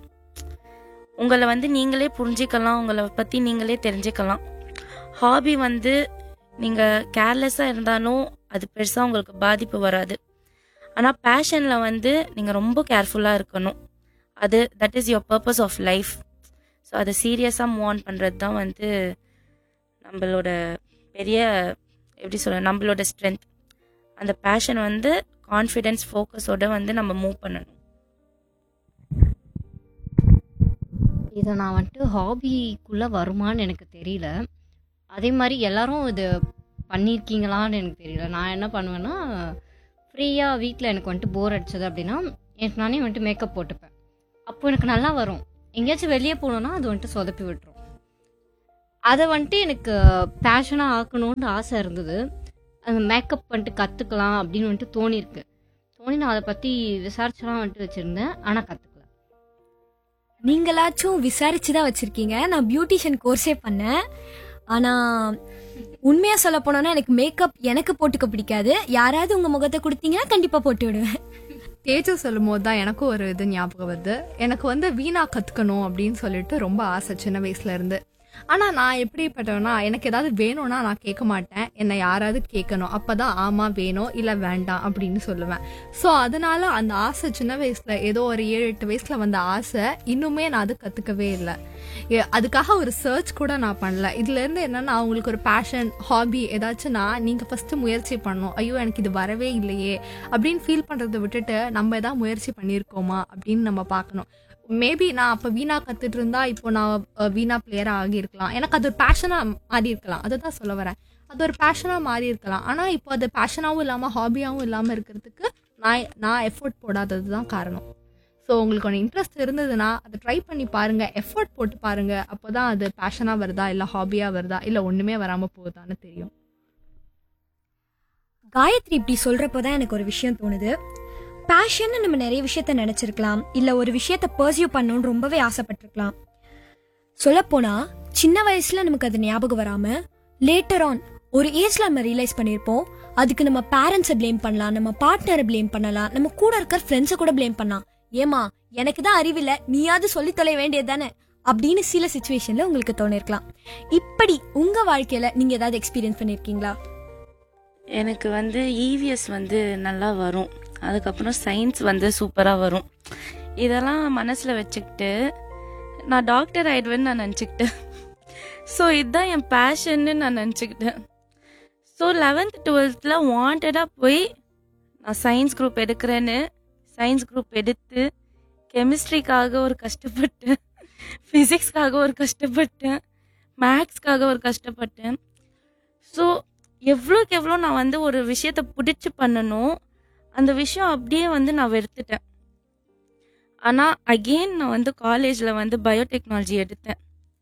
உங்களை வந்து நீங்களே புரிஞ்சிக்கலாம் உங்களை பற்றி நீங்களே தெரிஞ்சுக்கலாம் ஹாபி வந்து நீங்கள் கேர்லெஸ்ஸாக இருந்தாலும் அது பெருசாக உங்களுக்கு பாதிப்பு வராது ஆனால் பேஷனில் வந்து நீங்கள் ரொம்ப கேர்ஃபுல்லாக இருக்கணும் அது that is your purpose of life so அதை சீரியஸாக மூவ் ஆன் பண்ணுறது தான் வந்து நம்மளோட பெரிய எப்படி சொல்ல நம்மளோட ஸ்ட்ரென்த் அந்த பேஷன் வந்து கான்ஃபிடென்ஸ் ஃபோக்கஸோட வந்து நம்ம மூவ் பண்ணணும் இதை நான் வந்துட்டு ஹாபிக்குள்ளே வருமான்னு எனக்கு தெரியல அதே மாதிரி எல்லாரும் இது பண்ணியிருக்கீங்களான்னு எனக்கு தெரியல நான் என்ன பண்ணுவேன்னா ஃப்ரீயாக வீட்டில் எனக்கு வந்துட்டு போர் அடிச்சது அப்படின்னா எனக்கு நானே வந்துட்டு மேக்கப் போட்டுப்பேன் அப்போ எனக்கு நல்லா வரும் எங்கேயாச்சும் வெளியே போகணுன்னா அது வந்துட்டு சொதப்பி விட்டுரும் அதை வந்துட்டு எனக்கு பேஷனாக ஆக்கணும்னு ஆசை இருந்தது அந்த மேக்கப் வந்துட்டு கற்றுக்கலாம் அப்படின்னு வந்துட்டு தோணியிருக்கு தோணி நான் அதை பற்றி விசாரிச்சுலாம் வந்துட்டு வச்சுருந்தேன் ஆனால் கற்றுக்கல நீங்களாச்சும் விசாரிச்சு தான் வச்சிருக்கீங்க நான் பியூட்டிஷியன் கோர்ஸே பண்ணேன் ஆனா உண்மையா சொல்ல போனோம்னா எனக்கு மேக்கப் எனக்கு போட்டுக்க பிடிக்காது யாராவது உங்க முகத்தை கொடுத்தீங்கன்னா கண்டிப்பா போட்டு விடுவேன் தேஜு சொல்லும் போது தான் எனக்கும் ஒரு இது ஞாபகம் வருது எனக்கு வந்து வீணா கற்றுக்கணும் அப்படின்னு சொல்லிட்டு ரொம்ப ஆசை சின்ன வயசுல இருந்து ஆனால் நான் எப்படிப்பட்டவனா எனக்கு ஏதாவது வேணும்னா நான் கேட்க மாட்டேன் என்னை யாராவது கேட்கணும் அப்போ தான் ஆமாம் வேணும் இல்லை வேண்டாம் அப்படின்னு சொல்லுவேன் ஸோ அதனால அந்த ஆசை சின்ன வயசில் ஏதோ ஒரு ஏழு எட்டு வயசில் வந்த ஆசை இன்னுமே நான் அது கற்றுக்கவே இல்லை ஏ- அதுக்காக ஒரு சர்ச் கூட நான் பண்ணல இதுலேருந்து என்னன்னா அவங்களுக்கு ஒரு பேஷன் ஹாபி ஏதாச்சும்னா நீங்கள் ஃபஸ்ட்டு முயற்சி பண்ணணும் ஐயோ எனக்கு இது வரவே இல்லையே அப்படின்னு ஃபீல் பண்ணுறதை விட்டுட்டு நம்ம எதாவது முயற்சி பண்ணியிருக்கோமா அப்படின்னு நம்ம பார்க்கணும் மேபி நான் அப்போ வீணா கற்றுட்டு இருந்தா இப்போ நான் அஹ், வீணா பிளேயராக ஆகியிருக்கலாம் எனக்கு அது ஒரு பேஷனாக மாறி இருக்கலாம் அதை தான் சொல்ல வரேன் அது ஒரு பேஷனாக மாறி இருக்கலாம் ஆனால் இப்போ அது பேஷனாகவும் இல்லாமல் ஹாபியாகவும் இல்லாமல் இருக்கிறதுக்கு நான் நான் எஃபோர்ட் போடாதது தான் காரணம் ஸோ உங்களுக்கு ஒன்று இன்ட்ரெஸ்ட் இருந்ததுன்னா அதை ட்ரை பண்ணி பாருங்கள் எஃபோர்ட் போட்டு பாருங்கள் அப்போ தான் அது பேஷனாக வருதா இல்லை ஹாபியாக வருதா இல்லை ஒன்றுமே வராமல் போகுதான்னு தெரியும் காயத்ரி இப்படி சொல்றப்போ தான் எனக்கு ஒரு விஷயம் தோணுது பேஷன் நம்ம நிறைய விஷயத்த நினைச்சிருக்கலாம் இல்ல ஒரு விஷயத்த பர்சியூ பண்ணணும்னு ரொம்பவே ஆசைப்பட்டிருக்கலாம் சொல்லப்போனா சின்ன வயசுல நமக்கு அது ஞாபகம் வராம லேட்டர் ஆன் ஒரு ஏஜ்ல நம்ம ரியலைஸ் பண்ணியிருப்போம் அதுக்கு நம்ம பேரண்ட்ஸை ப்ளேம் பண்ணலாம் நம்ம பார்ட்னரை ப்ளேம் பண்ணலாம் நம்ம கூட இருக்கிற ஃப்ரெண்ட்ஸை கூட ப்ளேம் பண்ணலாம் ஏமா எனக்கு தான் அறிவில்ல நீயாவது சொல்லி தொலை வேண்டியது தானே அப்படின்னு சில சுச்சுவேஷன்ல உங்களுக்கு தோணிருக்கலாம் இப்படி உங்க வாழ்க்கையில நீங்க ஏதாவது எக்ஸ்பீரியன்ஸ் பண்ணிருக்கீங்களா எனக்கு வந்து இவிஎஸ் வந்து நல்லா வரும் அதுக்கப்புறம் சயின்ஸ் வந்து சூப்பராக வரும் இதெல்லாம் மனசில் வச்சுக்கிட்டு நான் டாக்டர் ஆயிடுவேன்னு நான் நினச்சிக்கிட்டேன் ஸோ இதுதான் என் பேஷன்னு நான் நினச்சிக்கிட்டேன் ஸோ லெவன்த் டுவெல்த்தில் வாண்டடாக போய் நான் சயின்ஸ் குரூப் எடுக்கிறேன்னு சயின்ஸ் குரூப் எடுத்து கெமிஸ்ட்ரிக்காக ஒரு கஷ்டப்பட்டேன் ஃபிசிக்ஸ்க்காக ஒரு கஷ்டப்பட்டேன் மேக்ஸ்க்காக ஒரு கஷ்டப்பட்டேன் ஸோ எவ்வளோக்கு எவ்வளோ நான் வந்து ஒரு விஷயத்த பிடிச்சி பண்ணணும் அந்த விஷயம் அப்படியே வந்து நான் வெறுத்துட்டேன் ஆனால் அகெயின் நான் வந்து காலேஜில் வந்து பயோடெக்னாலஜி எடுத்தேன்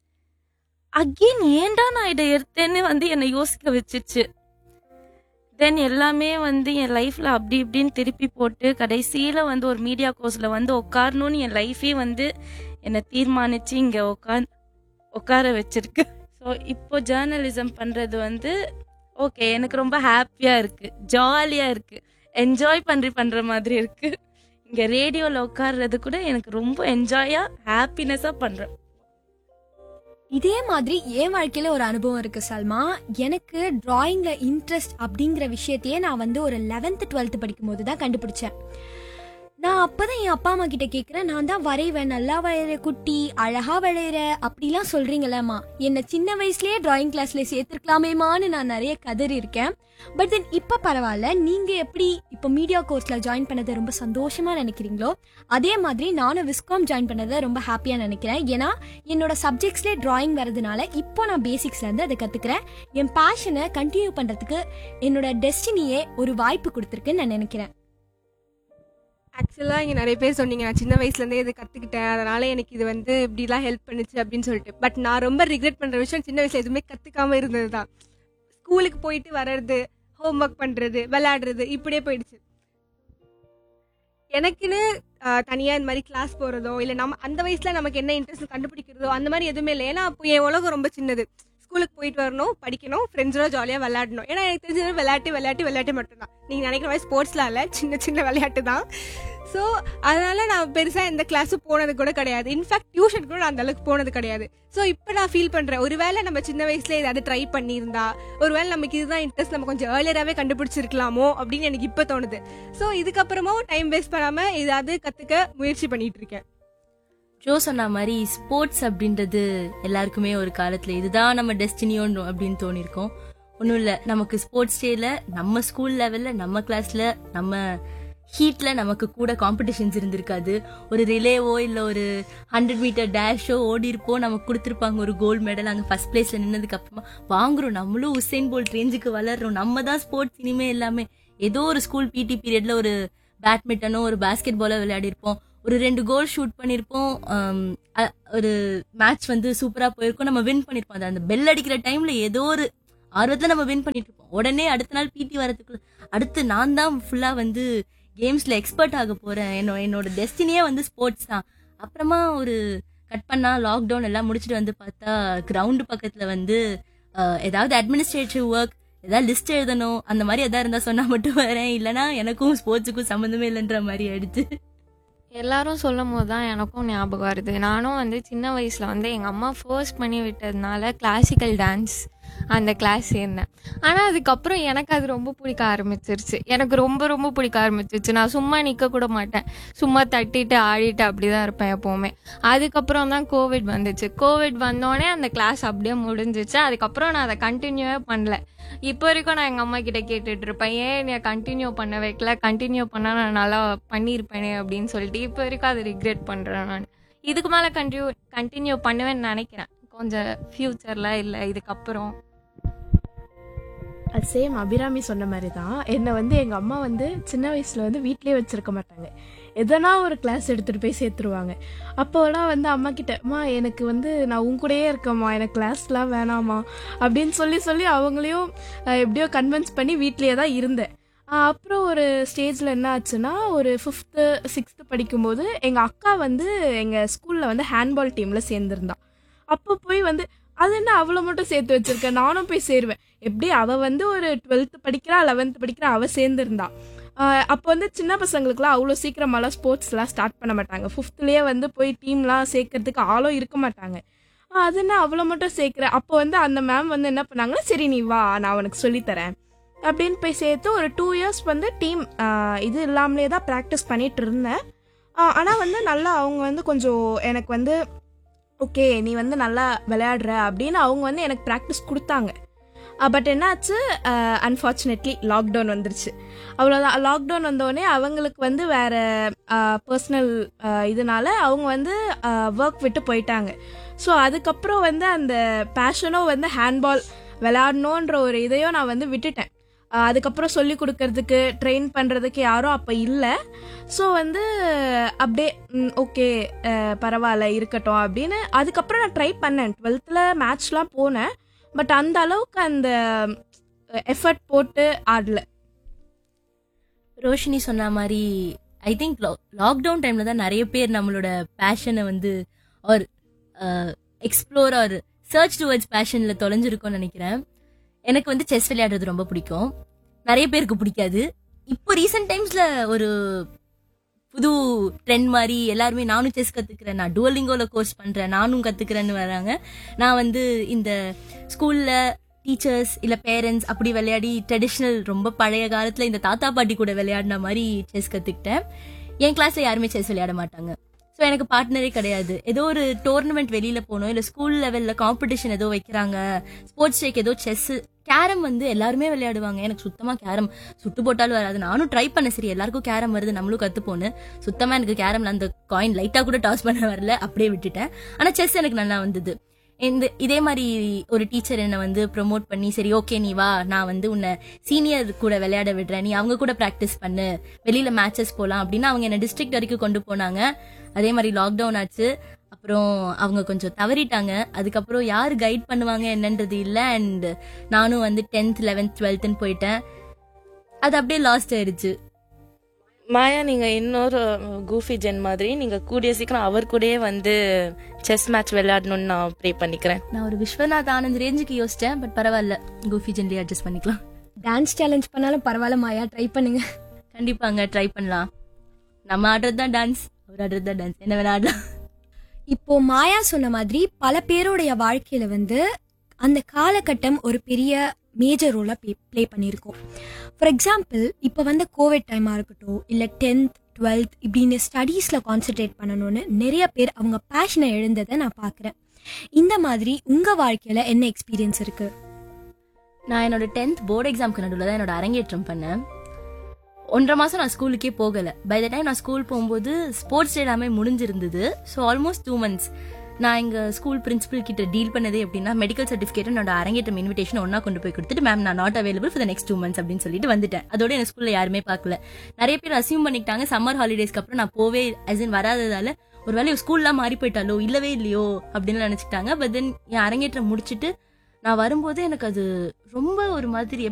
அகெயின் ஏன்டா நான் இதை எடுத்தேன்னு வந்து என்னை யோசிக்க வச்சிச்சு தென் எல்லாமே வந்து என் லைஃப்பில் அப்படி இப்படின்னு திருப்பி போட்டு கடைசியில் வந்து ஒரு மீடியா கோர்ஸில் வந்து உட்காரணும்னு என் லைஃபே வந்து என்னை தீர்மானிச்சு இங்கே உட்கார் உட்கார வச்சிருக்கு ஸோ இப்போ ஜேர்னலிசம் பண்ணுறது வந்து ஓகே எனக்கு ரொம்ப ஹாப்பியாக இருக்குது ஜாலியாக இருக்குது என்ஜாய் பண்ணி பண்ணுற மாதிரி இருக்குது இங்கே ரேடியோவில் உட்கார்றது கூட எனக்கு ரொம்ப என்ஜாயாக ஹாப்பினஸாக பண்ணுறேன் இதே மாதிரி என் வாழ்க்கையில ஒரு அனுபவம் இருக்கு சல்மா எனக்கு டிராயிங்ல இன்ட்ரெஸ்ட் அப்படிங்கிற விஷயத்தையே நான் வந்து ஒரு லெவன்த் டுவெல்த் படிக்கும் போது தான் கண்டுபிடிச்சேன் நான் அப்பதான் என் அப்பா அம்மா கிட்ட கேக்குறேன் நான் தான் வரைவேன் நல்லா வரைகிற குட்டி அழகா வரைகிற அப்படிலாம் சொல்றீங்களேம்மா என்ன சின்ன வயசுலயே டிராயிங் கிளாஸ்ல சேர்த்துருக்கலாமேமான்னு நான் நிறைய கதறி இருக்கேன் பட் தென் இப்ப பரவாயில்ல நீங்க எப்படி இப்போ மீடியா கோர்ஸ்ல ஜாயின் பண்ணதை ரொம்ப சந்தோஷமா நினைக்கிறீங்களோ அதே மாதிரி நானும் விஸ்காம் ஜாயின் பண்ணதை ரொம்ப ஹாப்பியா நினைக்கிறேன் ஏன்னா என்னோட சப்ஜெக்ட்ஸ்லேயே டிராயிங் வரதுனால இப்போ நான் பேசிக்ஸ்ல இருந்து அதை கத்துக்கிறேன் என் பேஷனை கண்டினியூ பண்றதுக்கு என்னோட டெஸ்டினியே ஒரு வாய்ப்பு கொடுத்துருக்குன்னு நான் நினைக்கிறேன் ஆக்சுவலாக இங்கே நிறைய பேர் சொன்னீங்க நான் சின்ன வயசுலேருந்தே இதை கற்றுக்கிட்டேன் அதனால எனக்கு இது வந்து இப்படிலாம் ஹெல்ப் பண்ணுச்சு அப்படின்னு சொல்லிட்டு பட் நான் ரொம்ப ரிக்ரெட் பண்ணுற விஷயம் சின்ன வயசுல எதுவுமே கற்றுக்காம இருந்தது தான் ஸ்கூலுக்கு போயிட்டு வர்றது ஹோம் ஒர்க் பண்ணுறது விளையாடுறது இப்படியே போயிடுச்சு எனக்குன்னு தனியாக இந்த மாதிரி கிளாஸ் போகிறதோ இல்லை நம்ம அந்த வயசில் நமக்கு என்ன இன்ட்ரெஸ்ட் கண்டுபிடிக்கிறதோ அந்த மாதிரி எதுவுமே இல்லை ஏன்னா அப்போ என் உலகம் ரொம்ப சின்னது ஸ்கூலுக்கு போயிட்டு வரணும் படிக்கணும் ஃப்ரெண்ட்ஸோட ஜாலியாக விளையாடணும் ஏன்னா எனக்கு தெரிஞ்சது விளையாட்டு விளையாட்டு விளையாட்டு மட்டும்தான் நீங்கள் நினைக்கிற மாதிரி ஸ்போர்ட்ஸ்லாம் இல்லை சின்ன சின்ன விளையாட்டு தான் ஸோ அதனால நான் பெருசாக எந்த கிளாஸும் போனது கூட கிடையாது இன்ஃபேக்ட் டியூஷன் கூட நான் அந்த அளவுக்கு போனது கிடையாது ஸோ இப்போ நான் ஃபீல் பண்ணுறேன் ஒருவேளை நம்ம சின்ன வயசுல ஏதாவது ட்ரை பண்ணியிருந்தா ஒருவேளை நமக்கு இதுதான் இன்ட்ரெஸ்ட் நம்ம கொஞ்சம் ஏர்லியராகவே கண்டுபிடிச்சிருக்கலாமோ அப்படின்னு எனக்கு இப்போ தோணுது ஸோ இதுக்கப்புறமும் டைம் வேஸ்ட் பண்ணாமல் ஏதாவது கற்றுக்க முயற்சி பண்ணிட்டு இருக்கேன் ஜோ சொன்ன மாதிரி ஸ்போர்ட்ஸ் அப்படின்றது எல்லாருக்குமே ஒரு காலத்துல இதுதான் நம்ம டெஸ்டினியோன்னு அப்படின்னு தோணிருக்கோம் ஒன்றும் இல்லை நமக்கு ஸ்போர்ட்ஸ் டேல நம்ம ஸ்கூல் லெவல்ல நம்ம கிளாஸ்ல நம்ம ஹீட்ல நமக்கு கூட காம்படிஷன்ஸ் இருந்திருக்காது ஒரு ரிலேவோ இல்ல ஒரு ஹண்ட்ரட் மீட்டர் டேஷோ ஓடி இருப்போம் நமக்கு கொடுத்துருப்பாங்க ஒரு கோல்டு மெடல் அங்க ஃபர்ஸ்ட் பிளேஸ்ல நின்னதுக்கு அப்புறமா வாங்குறோம் நம்மளும் உசைன் போல்ட் ரேஞ்சுக்கு வளர்றோம் நம்ம தான் ஸ்போர்ட்ஸ் இனிமே எல்லாமே ஏதோ ஒரு ஸ்கூல் பிடி பீரியட்ல ஒரு பேட்மிண்டனோ ஒரு பாஸ்கெட் பாலோ விளையாடி இருப்போம் ஒரு ரெண்டு கோல் ஷூட் பண்ணியிருப்போம் ஆம், அ- ஒரு மேட்ச் வந்து சூப்பரா போயிருக்கும் நம்ம வின் பண்ணிருப்போம் அது அந்த பெல் அடிக்கிற டைம்ல ஏதோ ஒரு ஆர்வத்துல நம்ம வின் பண்ணிட்டு இருப்போம் உடனே அடுத்த நாள் பிடி வரதுக்குள்ள அடுத்து நான் தான் ஃபுல்லா வந்து கேம்ஸ்ல எக்ஸ்பர்ட் ஆக போறேன் என்னோட என்னோட டெஸ்டினியே வந்து ஸ்போர்ட்ஸ் தான் அப்புறமா ஒரு கட் பண்ணா லாக்டவுன் எல்லாம் முடிச்சுட்டு வந்து பார்த்தா கிரவுண்டு பக்கத்துல வந்து அஹ், ஏதாவது அட்மினிஸ்ட்ரேட்டிவ் ஒர்க் ஏதாவது லிஸ்ட் எழுதணும் அந்த மாதிரி எதாவது இருந்தா சொன்னா மட்டும் வரேன் இல்லைன்னா எனக்கும் ஸ்போர்ட்ஸுக்கும் சம்மந்தமே இல்லைன்ற மாதிரி ஆயிடுச்சு எல்லாரும் சொல்லும் போது தான் எனக்கும் ஞாபகம் வருது நானும் வந்து சின்ன வயசில் வந்து எங்கள் அம்மா ஃபோர்ஸ் பண்ணி விட்டதுனால கிளாசிக்கல் டான்ஸ் அந்த கிளாஸ் சேர்ந்தேன் ஆனால் அதுக்கப்புறம் எனக்கு அது ரொம்ப பிடிக்க ஆரம்பிச்சிருச்சு எனக்கு ரொம்ப ரொம்ப பிடிக்க ஆரம்பிச்சிருச்சு நான் சும்மா நிற்க கூட மாட்டேன் சும்மா தட்டிட்டு ஆடிட்டு அப்படி தான் இருப்பேன் எப்போவுமே அதுக்கப்புறம் தான் கோவிட் வந்துச்சு கோவிட் வந்தோடனே அந்த கிளாஸ் அப்படியே முடிஞ்சிச்சு அதுக்கப்புறம் நான் அதை கண்டினியூவே பண்ணல இப்போ வரைக்கும் நான் எங்கள் அம்மா கிட்ட கேட்டுட்டு இருப்பேன் ஏன் நீ கண்டினியூ பண்ண வைக்கல கண்டினியூ பண்ணால் நான் நல்லா பண்ணியிருப்பேனே அப்படின்னு சொல்லிட்டு இப்போ வரைக்கும் அதை ரிக்ரெட் பண்ணுறேன் நான் இதுக்கு மேலே கண்டினியூ கண்டினியூ பண்ணுவேன்னு நினைக்கிறேன் கொஞ்சம் ஃப்யூச்சரில் இல்லை இதுக்கப்புறம் அது சேம் அபிராமி சொன்ன மாதிரி தான் என்னை வந்து எங்கள் அம்மா வந்து சின்ன வயசில் வந்து வீட்டிலே வச்சிருக்க மாட்டாங்க எதனா ஒரு கிளாஸ் எடுத்துகிட்டு போய் சேர்த்துருவாங்க அப்போலாம் வந்து அம்மா கிட்ட அம்மா எனக்கு வந்து நான் உன் கூடயே இருக்கேம்மா எனக்கு கிளாஸ்லாம் வேணாமா அப்படின்னு சொல்லி சொல்லி அவங்களையும் அஹ், எப்படியோ கன்வின்ஸ் பண்ணி வீட்லேயே தான் இருந்தேன் அஹ், அப்புறம் ஒரு ஸ்டேஜில் என்ன ஆச்சுன்னா ஒரு ஃபிஃப்த்து சிக்ஸ்த்து படிக்கும்போது எங்கள் அக்கா வந்து எங்கள் ஸ்கூலில் வந்து ஹேண்ட்பால் டீமில் சேர்ந்துருந்தா அப்போ போய் வந்து அது என்ன அவளை மட்டும் சேர்த்து வச்சிருக்க நானும் போய் சேருவேன் எப்படி அவ வந்து ஒரு டுவெல்த்து படிக்கிறா லெவன்த்து படிக்கிறா அவ சேர்ந்துருந்தா ஆஹ் அப்போ வந்து சின்ன பசங்களுக்குலாம் அவ்வளோ சீக்கிரமாலாம் ஸ்போர்ட்ஸ்லாம் ஸ்டார்ட் பண்ண மாட்டாங்க ஃபிஃப்த்லேயே வந்து போய் டீம்லாம் சேர்க்கறதுக்கு ஆளும் இருக்க மாட்டாங்க ஆஹ் அது என்ன அவ்வளோ மட்டும் சேர்க்குறேன் அப்போ வந்து அந்த மேம் வந்து என்ன பண்ணாங்கன்னா சரி நீ வா நான் உனக்கு சொல்லித்தரேன் அப்படின்னு போய் சேர்த்து ஒரு டூ இயர்ஸ் வந்து டீம் இது இல்லாமலே தான் ப்ராக்டிஸ் பண்ணிட்டு இருந்தேன் ஆனால் வந்து நல்லா அவங்க வந்து கொஞ்சம் எனக்கு வந்து ஓகே நீ வந்து நல்லா விளையாடுற அப்படின்னு அவங்க வந்து எனக்கு ப்ராக்டிஸ் கொடுத்தாங்க பட் என்னாச்சு அன்ஃபார்ச்சுனேட்லி லாக்டவுன் வந்துருச்சு அவ்வளோதான் லாக்டவுன் வந்தோடனே அவங்களுக்கு வந்து வேற பர்சனல் இதனால அவங்க வந்து ஒர்க் விட்டு போயிட்டாங்க ஸோ அதுக்கப்புறம் வந்து அந்த பேஷனும் வந்து ஹேண்ட்பால் விளையாடணுன்ற ஒரு இதையும் நான் வந்து விட்டுட்டேன் ஆஹ் அதுக்கப்புறம் சொல்லி கொடுக்கறதுக்கு ட்ரெயின் பண்ணுறதுக்கு யாரும் அப்போ இல்லை ஸோ வந்து அப்படியே ஓகே பரவாயில்ல இருக்கட்டும் அப்படின்னு அதுக்கப்புறம் நான் ட்ரை பண்ணேன் டுவெல்த்தில் மேட்ச்லாம் போனேன் பட் அந்த அளவுக்கு அந்த எஃபர்ட் போட்டு ஆடல ரோஷினி சொன்ன மாதிரி ஐ திங்க் லாக்டவுன் டைம்ல தான் நிறைய பேர் நம்மளோட பேஷனை வந்து ஒரு எக்ஸ்ப்ளோர் ஒரு சர்ச் டுவர்ட்ஸ் பேஷன்ல தொலைஞ்சிருக்கோம்னு நினைக்கிறேன் எனக்கு வந்து செஸ் விளையாடுறது ரொம்ப பிடிக்கும் நிறைய பேருக்கு பிடிக்காது இப்போ ரீசெண்ட் டைம்ஸ்ல ஒரு புது ட்ரெண்ட் மாதிரி எல்லாருமே நானும் செஸ் கத்துக்கிறேன் நான் டுவலிங்கோல கோர்ஸ் பண்றேன் நானும் கத்துக்கிறேன்னு வராங்க நான் வந்து இந்த ஸ்கூல்ல டீச்சர்ஸ் இல்ல பேரண்ட்ஸ் அப்படி விளையாடி ட்ரெடிஷ்னல் ரொம்ப பழைய காலத்துல இந்த தாத்தா பாட்டி கூட விளையாடின மாதிரி செஸ் கத்துக்கிட்டேன் என் கிளாஸ்ல யாருமே செஸ் விளையாட மாட்டாங்க ஸோ எனக்கு பார்ட்னரே கிடையாது ஏதோ ஒரு டோர்னமெண்ட் வெளியில போகணும் இல்ல ஸ்கூல் லெவல்ல காம்படிஷன் ஏதோ வைக்கிறாங்க ஸ்போர்ட்ஸ் டேக்கு ஏதோ செஸ் கேரம் வந்து எல்லாருமே விளையாடுவாங்க எனக்கு சுத்தமா கேரம் சுட்டு போட்டாலும் வராது நானும் ட்ரை பண்ண சரி எல்லாருக்கும் கேரம் வருது நம்மளும் கத்துப்போன்னு சுத்தமா எனக்கு கேரம்ல அந்த காயின் லைட்டா கூட டாஸ் பண்ண வரல அப்படியே விட்டுட்டேன் ஆனா செஸ் எனக்கு நல்லா வந்தது இந்த இதே மாதிரி ஒரு டீச்சர் என்னை வந்து ப்ரொமோட் பண்ணி சரி ஓகே நீ வா நான் வந்து உன்னை சீனியர் கூட விளையாட விடுறேன் நீ அவங்க கூட ப்ராக்டிஸ் பண்ணு வெளியில மேட்சஸ் போகலாம் அப்படின்னு அவங்க என்னை டிஸ்ட்ரிக்ட் வரைக்கும் கொண்டு போனாங்க அதே மாதிரி லாக்டவுன் ஆச்சு அப்புறம் அவங்க கொஞ்சம் தவறிட்டாங்க அதுக்கப்புறம் யார் கைட் பண்ணுவாங்க என்னன்றது இல்லை அண்ட் நானும் வந்து டென்த் லெவன்த் டுவெல்த்துன்னு போயிட்டேன் அது அப்படியே லாஸ்ட் ஆயிடுச்சு மாயா நீங்க இன்னொரு கூஃபி ஜென் மாதிரி நீங்க கூடிய சீக்கிரம் அவர் கூடயே வந்து செஸ் மேட்ச் விளையாடணும்னு நான் ப்ரே பண்ணிக்கிறேன் நான் ஒரு விஸ்வநாத் ஆனந்த் ரேஞ்சுக்கு யோசிச்சேன் பட் பரவாயில்ல கூஃபி ஜென்லி அட்ஜஸ்ட் பண்ணிக்கலாம் டான்ஸ் சேலஞ்ச் பண்ணாலும் பரவாயில்ல மாயா ட்ரை பண்ணுங்க கண்டிப்பாங்க ட்ரை பண்ணலாம் நம்ம ஆடுறது தான் டான்ஸ் அவர் ஆடுறது தான் டான்ஸ் என்ன வேணா ஆடலாம் இப்போ மாயா சொன்ன மாதிரி பல பேருடைய வாழ்க்கையில வந்து அந்த காலகட்டம் ஒரு பெரிய மேஜர் ரோலை ப்ளே பண்ணியிருக்கோம் ஃபார் எக்ஸாம்பிள் இப்போ வந்து கோவிட் டைமாக இருக்கட்டும் இல்லை டென்த் டுவெல்த் இப்படின்னு ஸ்டடீஸில் கான்சென்ட்ரேட் பண்ணணும்னு நிறைய பேர் அவங்க பேஷனை எழுந்ததை நான் பார்க்குறேன் இந்த மாதிரி உங்கள் வாழ்க்கையில் என்ன எக்ஸ்பீரியன்ஸ் இருக்குது நான் என்னோட டென்த் போர்டு எக்ஸாம்க்கு நடுவில் தான் என்னோட அரங்கேற்றம் பண்ணேன் ஒன்றரை மாசம் நான் ஸ்கூலுக்கே போகல பை த டைம் நான் ஸ்கூல் போகும்போது ஸ்போர்ட்ஸ் டே எல்லாமே முடிஞ்சிருந்தது ஸோ ஆல்மோஸ்ட் டூ மந்த்ஸ் நான் எங்க ஸ்கூல் பிரின்சிபல் கிட்ட டீல் பண்ணதே எப்படின்னா மெடிக்கல் சர்டிஃபிகேட் என்னோட அரங்கேற்றம் இன்விடேஷன் ஒன்னா கொண்டு போய் கொடுத்துட்டு மேம் நான் not available for next two months அப்படின்னு சொல்லிட்டு வந்துட்டேன் அதோட என் ஸ்கூல்ல யாருமே பார்க்கல நிறைய பேர் அசியூம் பண்ணிக்கிட்டாங்க சம்மர் ஹாலிடேஸ்க்கு அப்புறம் நான் போவே as in வராததால ஒருவேளை ஸ்கூல்லாம் மாறி போயிட்டாலோ இல்லவே இல்லையோ அப்படின்னு நினைச்சிட்டாங்க பட் தென் என் அரங்கேற்றம் முடிச்சிட்டு நான் வரும்போது எனக்கு அது ரொம்ப ஒரு மாதிரி